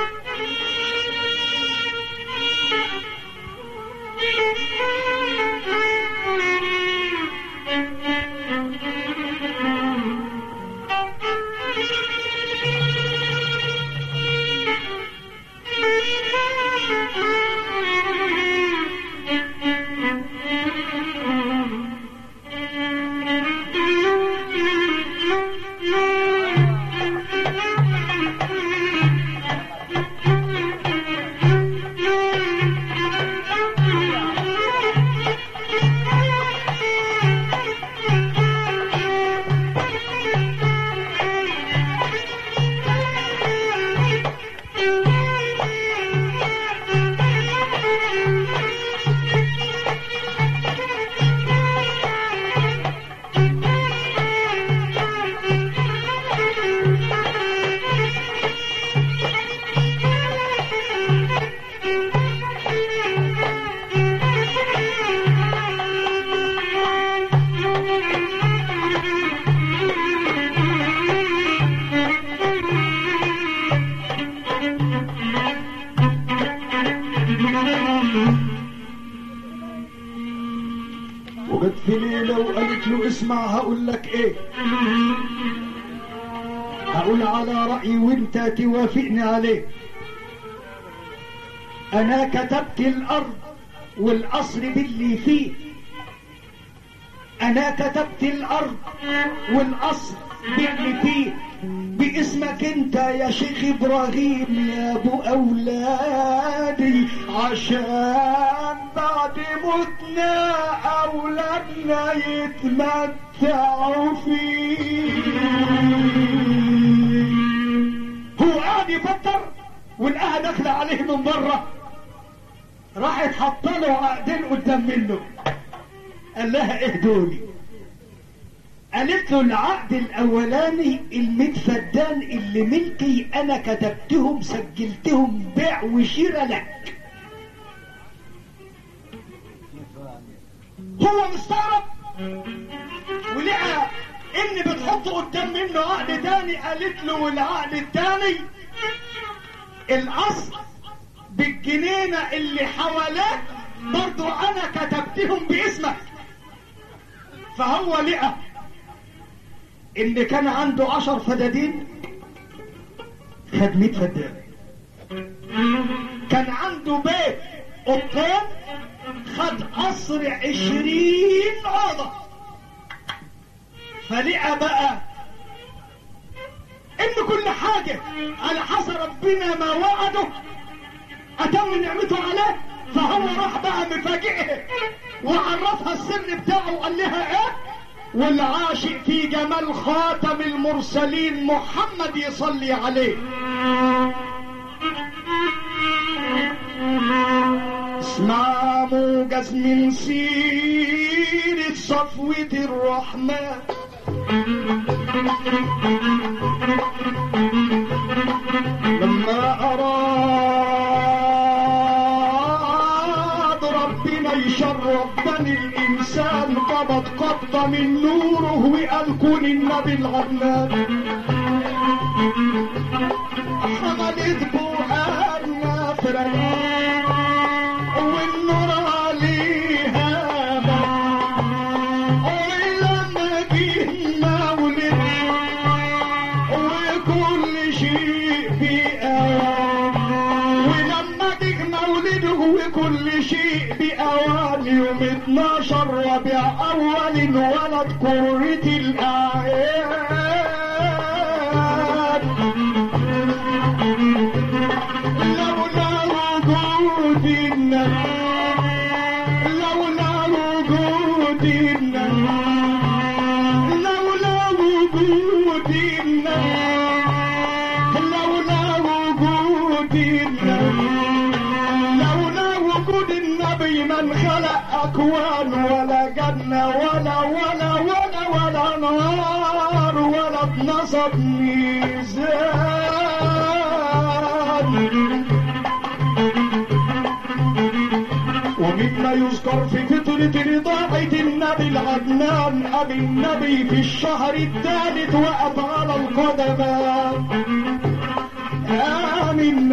وجت في ليلة وقالت له اسمع هقول لك ايه هقول على رأيي وانت توافقني عليه انا كتبت الارض والقصر باللي فيه انا كتبت الارض والقصر باللي فيه باسمك انت يا شيخ ابراهيم يا ابو اولادي عشان بعد موتنا اولادنا يتمتعوا فيه هو قاعد يفكر والقاها داخله عليه من بره راحت حاطه له عقدين قدام منه قال لها اهدوني قالت له العقد الاولاني المتفدان اللي ملكي انا كتبتهم سجلتهم بيع وشراء لك هو مستغرب ولقى ان بتحط قدام منه عقد تاني قالت له والعقد التاني الاصل بالجنينة اللي حواليك برضو انا كتبتهم باسمك فهو لقى ان كان عنده عشر فدادين خد مئة فدان كان عنده بيت قطان خد قصر عشرين اوضه فلقى بقى ان كل حاجة على حسب ربنا ما وعده اتم نعمته عليه فهو راح بقى مفاجئه وعرفها السر بتاعه وقال لها ايه والعاشق في جمال خاتم المرسلين محمد يصلي عليه اسمع موجز من سيرة صفوة الرحمن لما أراد ربنا يشرف بني الإنسان قبض قبضة من نوره وقال كون النبي العدنان حملت بوهان فرعون والنور عليها ولما جه مولد وكل شيء بأوان ولما جه مولده وكل شيء بأوان يوم 12 ربيع أول ولد قرة الأعياد لولا وجود النبي لولا وجود النبي لولا وجود النبي لولا وجود النبي لولا وجود النبي من خلق اكوان ولا جنة ولا ولا ولا ولا نار ولا بنصب ميزان ومما يذكر في فترة رضاعة النبي العدنان أبي النبي في الشهر الثالث وقف على القدمان آمين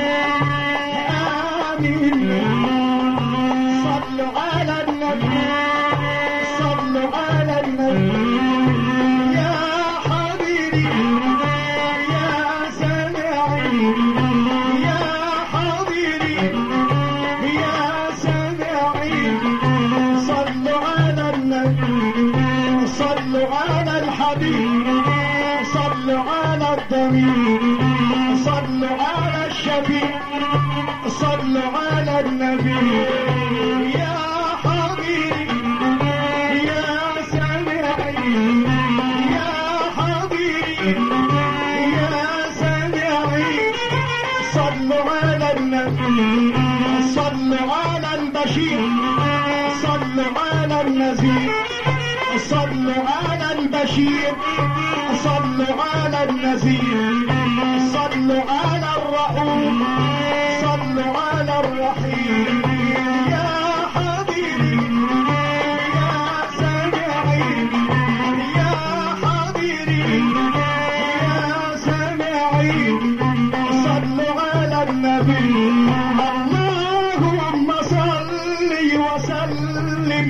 آمين صلوا على النبي صلوا على النبي يا حبيبي يا سامعي يا حبيبي يا سامعي صلوا على النبي صلوا على الحبيب صلوا على الضمير صلوا على الشفيع صلوا على النبي يا حبيبي يا سامعي يا حبيبي يا سامعي صلوا على النبي صلوا على البشير صلوا على النذير صلوا على البشير صلوا على النذير صلوا على الرؤوف صلوا على الرحيم يا حبيبي يا سامعي يا حبيبي يا سامعي صلوا على النبي اللهم صل وسلم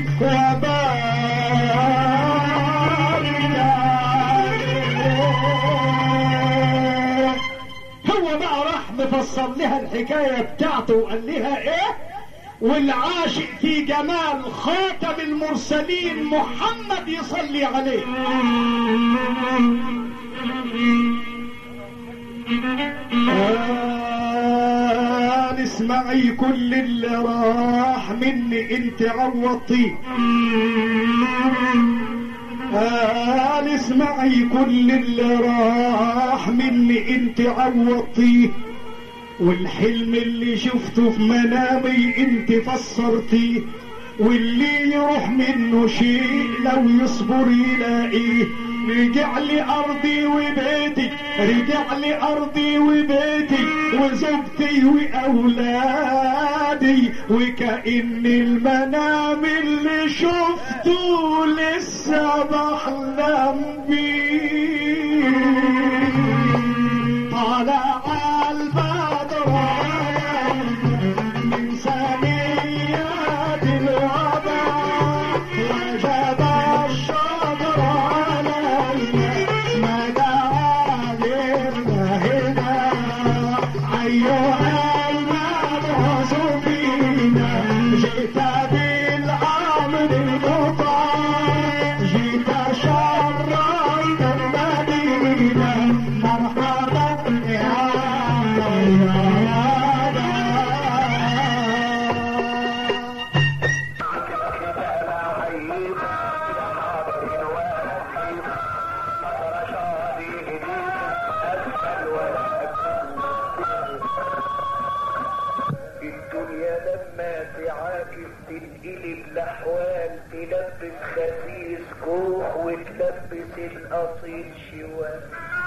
وبارك هو بقى راح مفسر لها الحكاية بتاعته وقال لها ايه والعاشق في جمال خاتم المرسلين محمد يصلي عليه قال اسمعي كل اللي راح مني انت عوضتيه قال اسمعي كل اللي راح مني انت عوضتيه والحلم اللي شفته في منامي انت فسرتيه واللي يروح منه شيء لو يصبر يلاقيه رجع لي ارضي وبيتي رجع لي ارضي وبيتي وزوجتي واولادي وكأن المنام اللي شفته لسه بحلم بيه طلع البدر من ثنيات الوداع وجب الشجر علينا مدى للهدى أيها المبعوث فينا جئت بالأمر المطاع جئت شريت المدينة مرحبا يا يا الدنيا لما تعاكس تنقلب الاحوال تلبس خسيس كوح وتلبس الاصيل شوال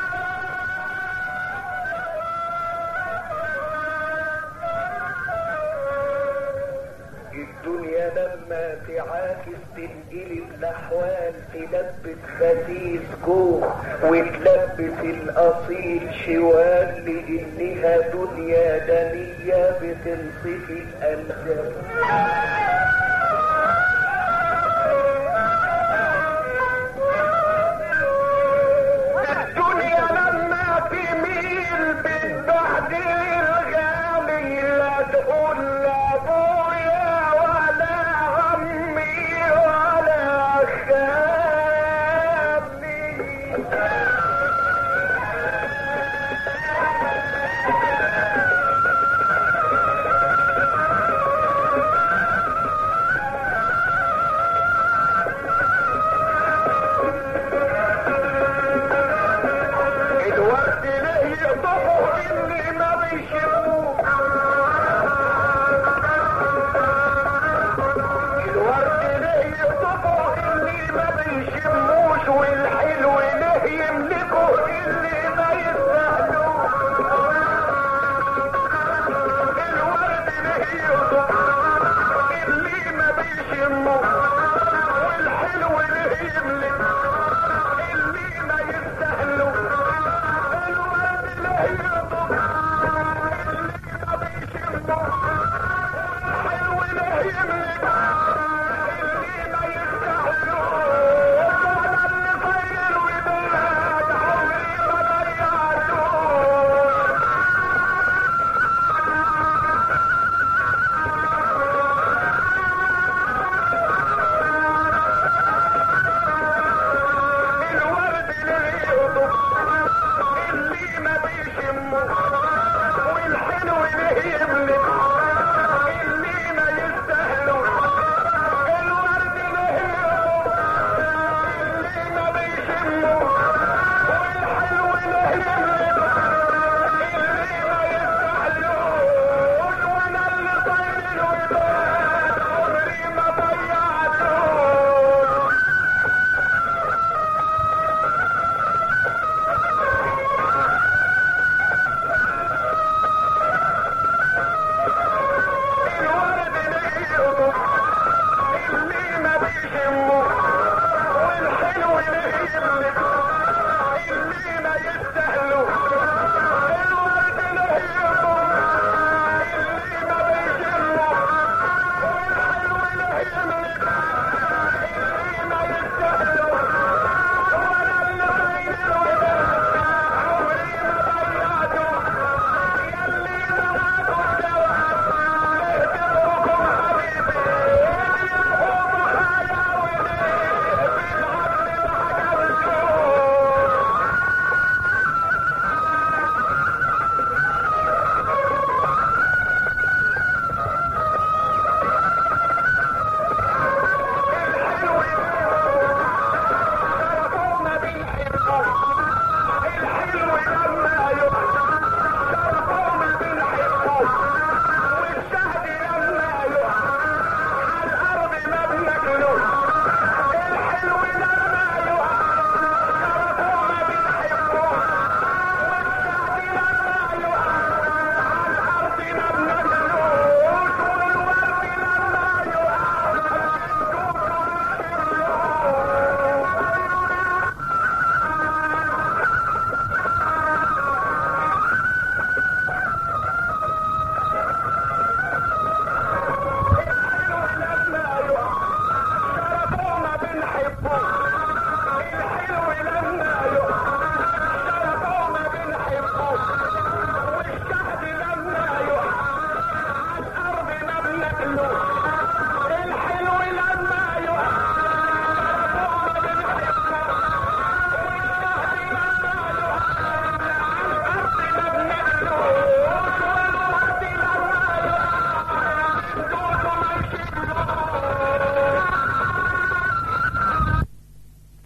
الدنيا لما تعاكس تنقلب الاحوال تلبس خسيس كوح وتلبس الاصيل شوال لانها دنيا دنية بتنصف الالزام الدنيا لما تميل بالبهدل الغالي لا تقول لابويا ولا عمي ولا خالي يشموش والحلو له يملكه اللي ما يستحق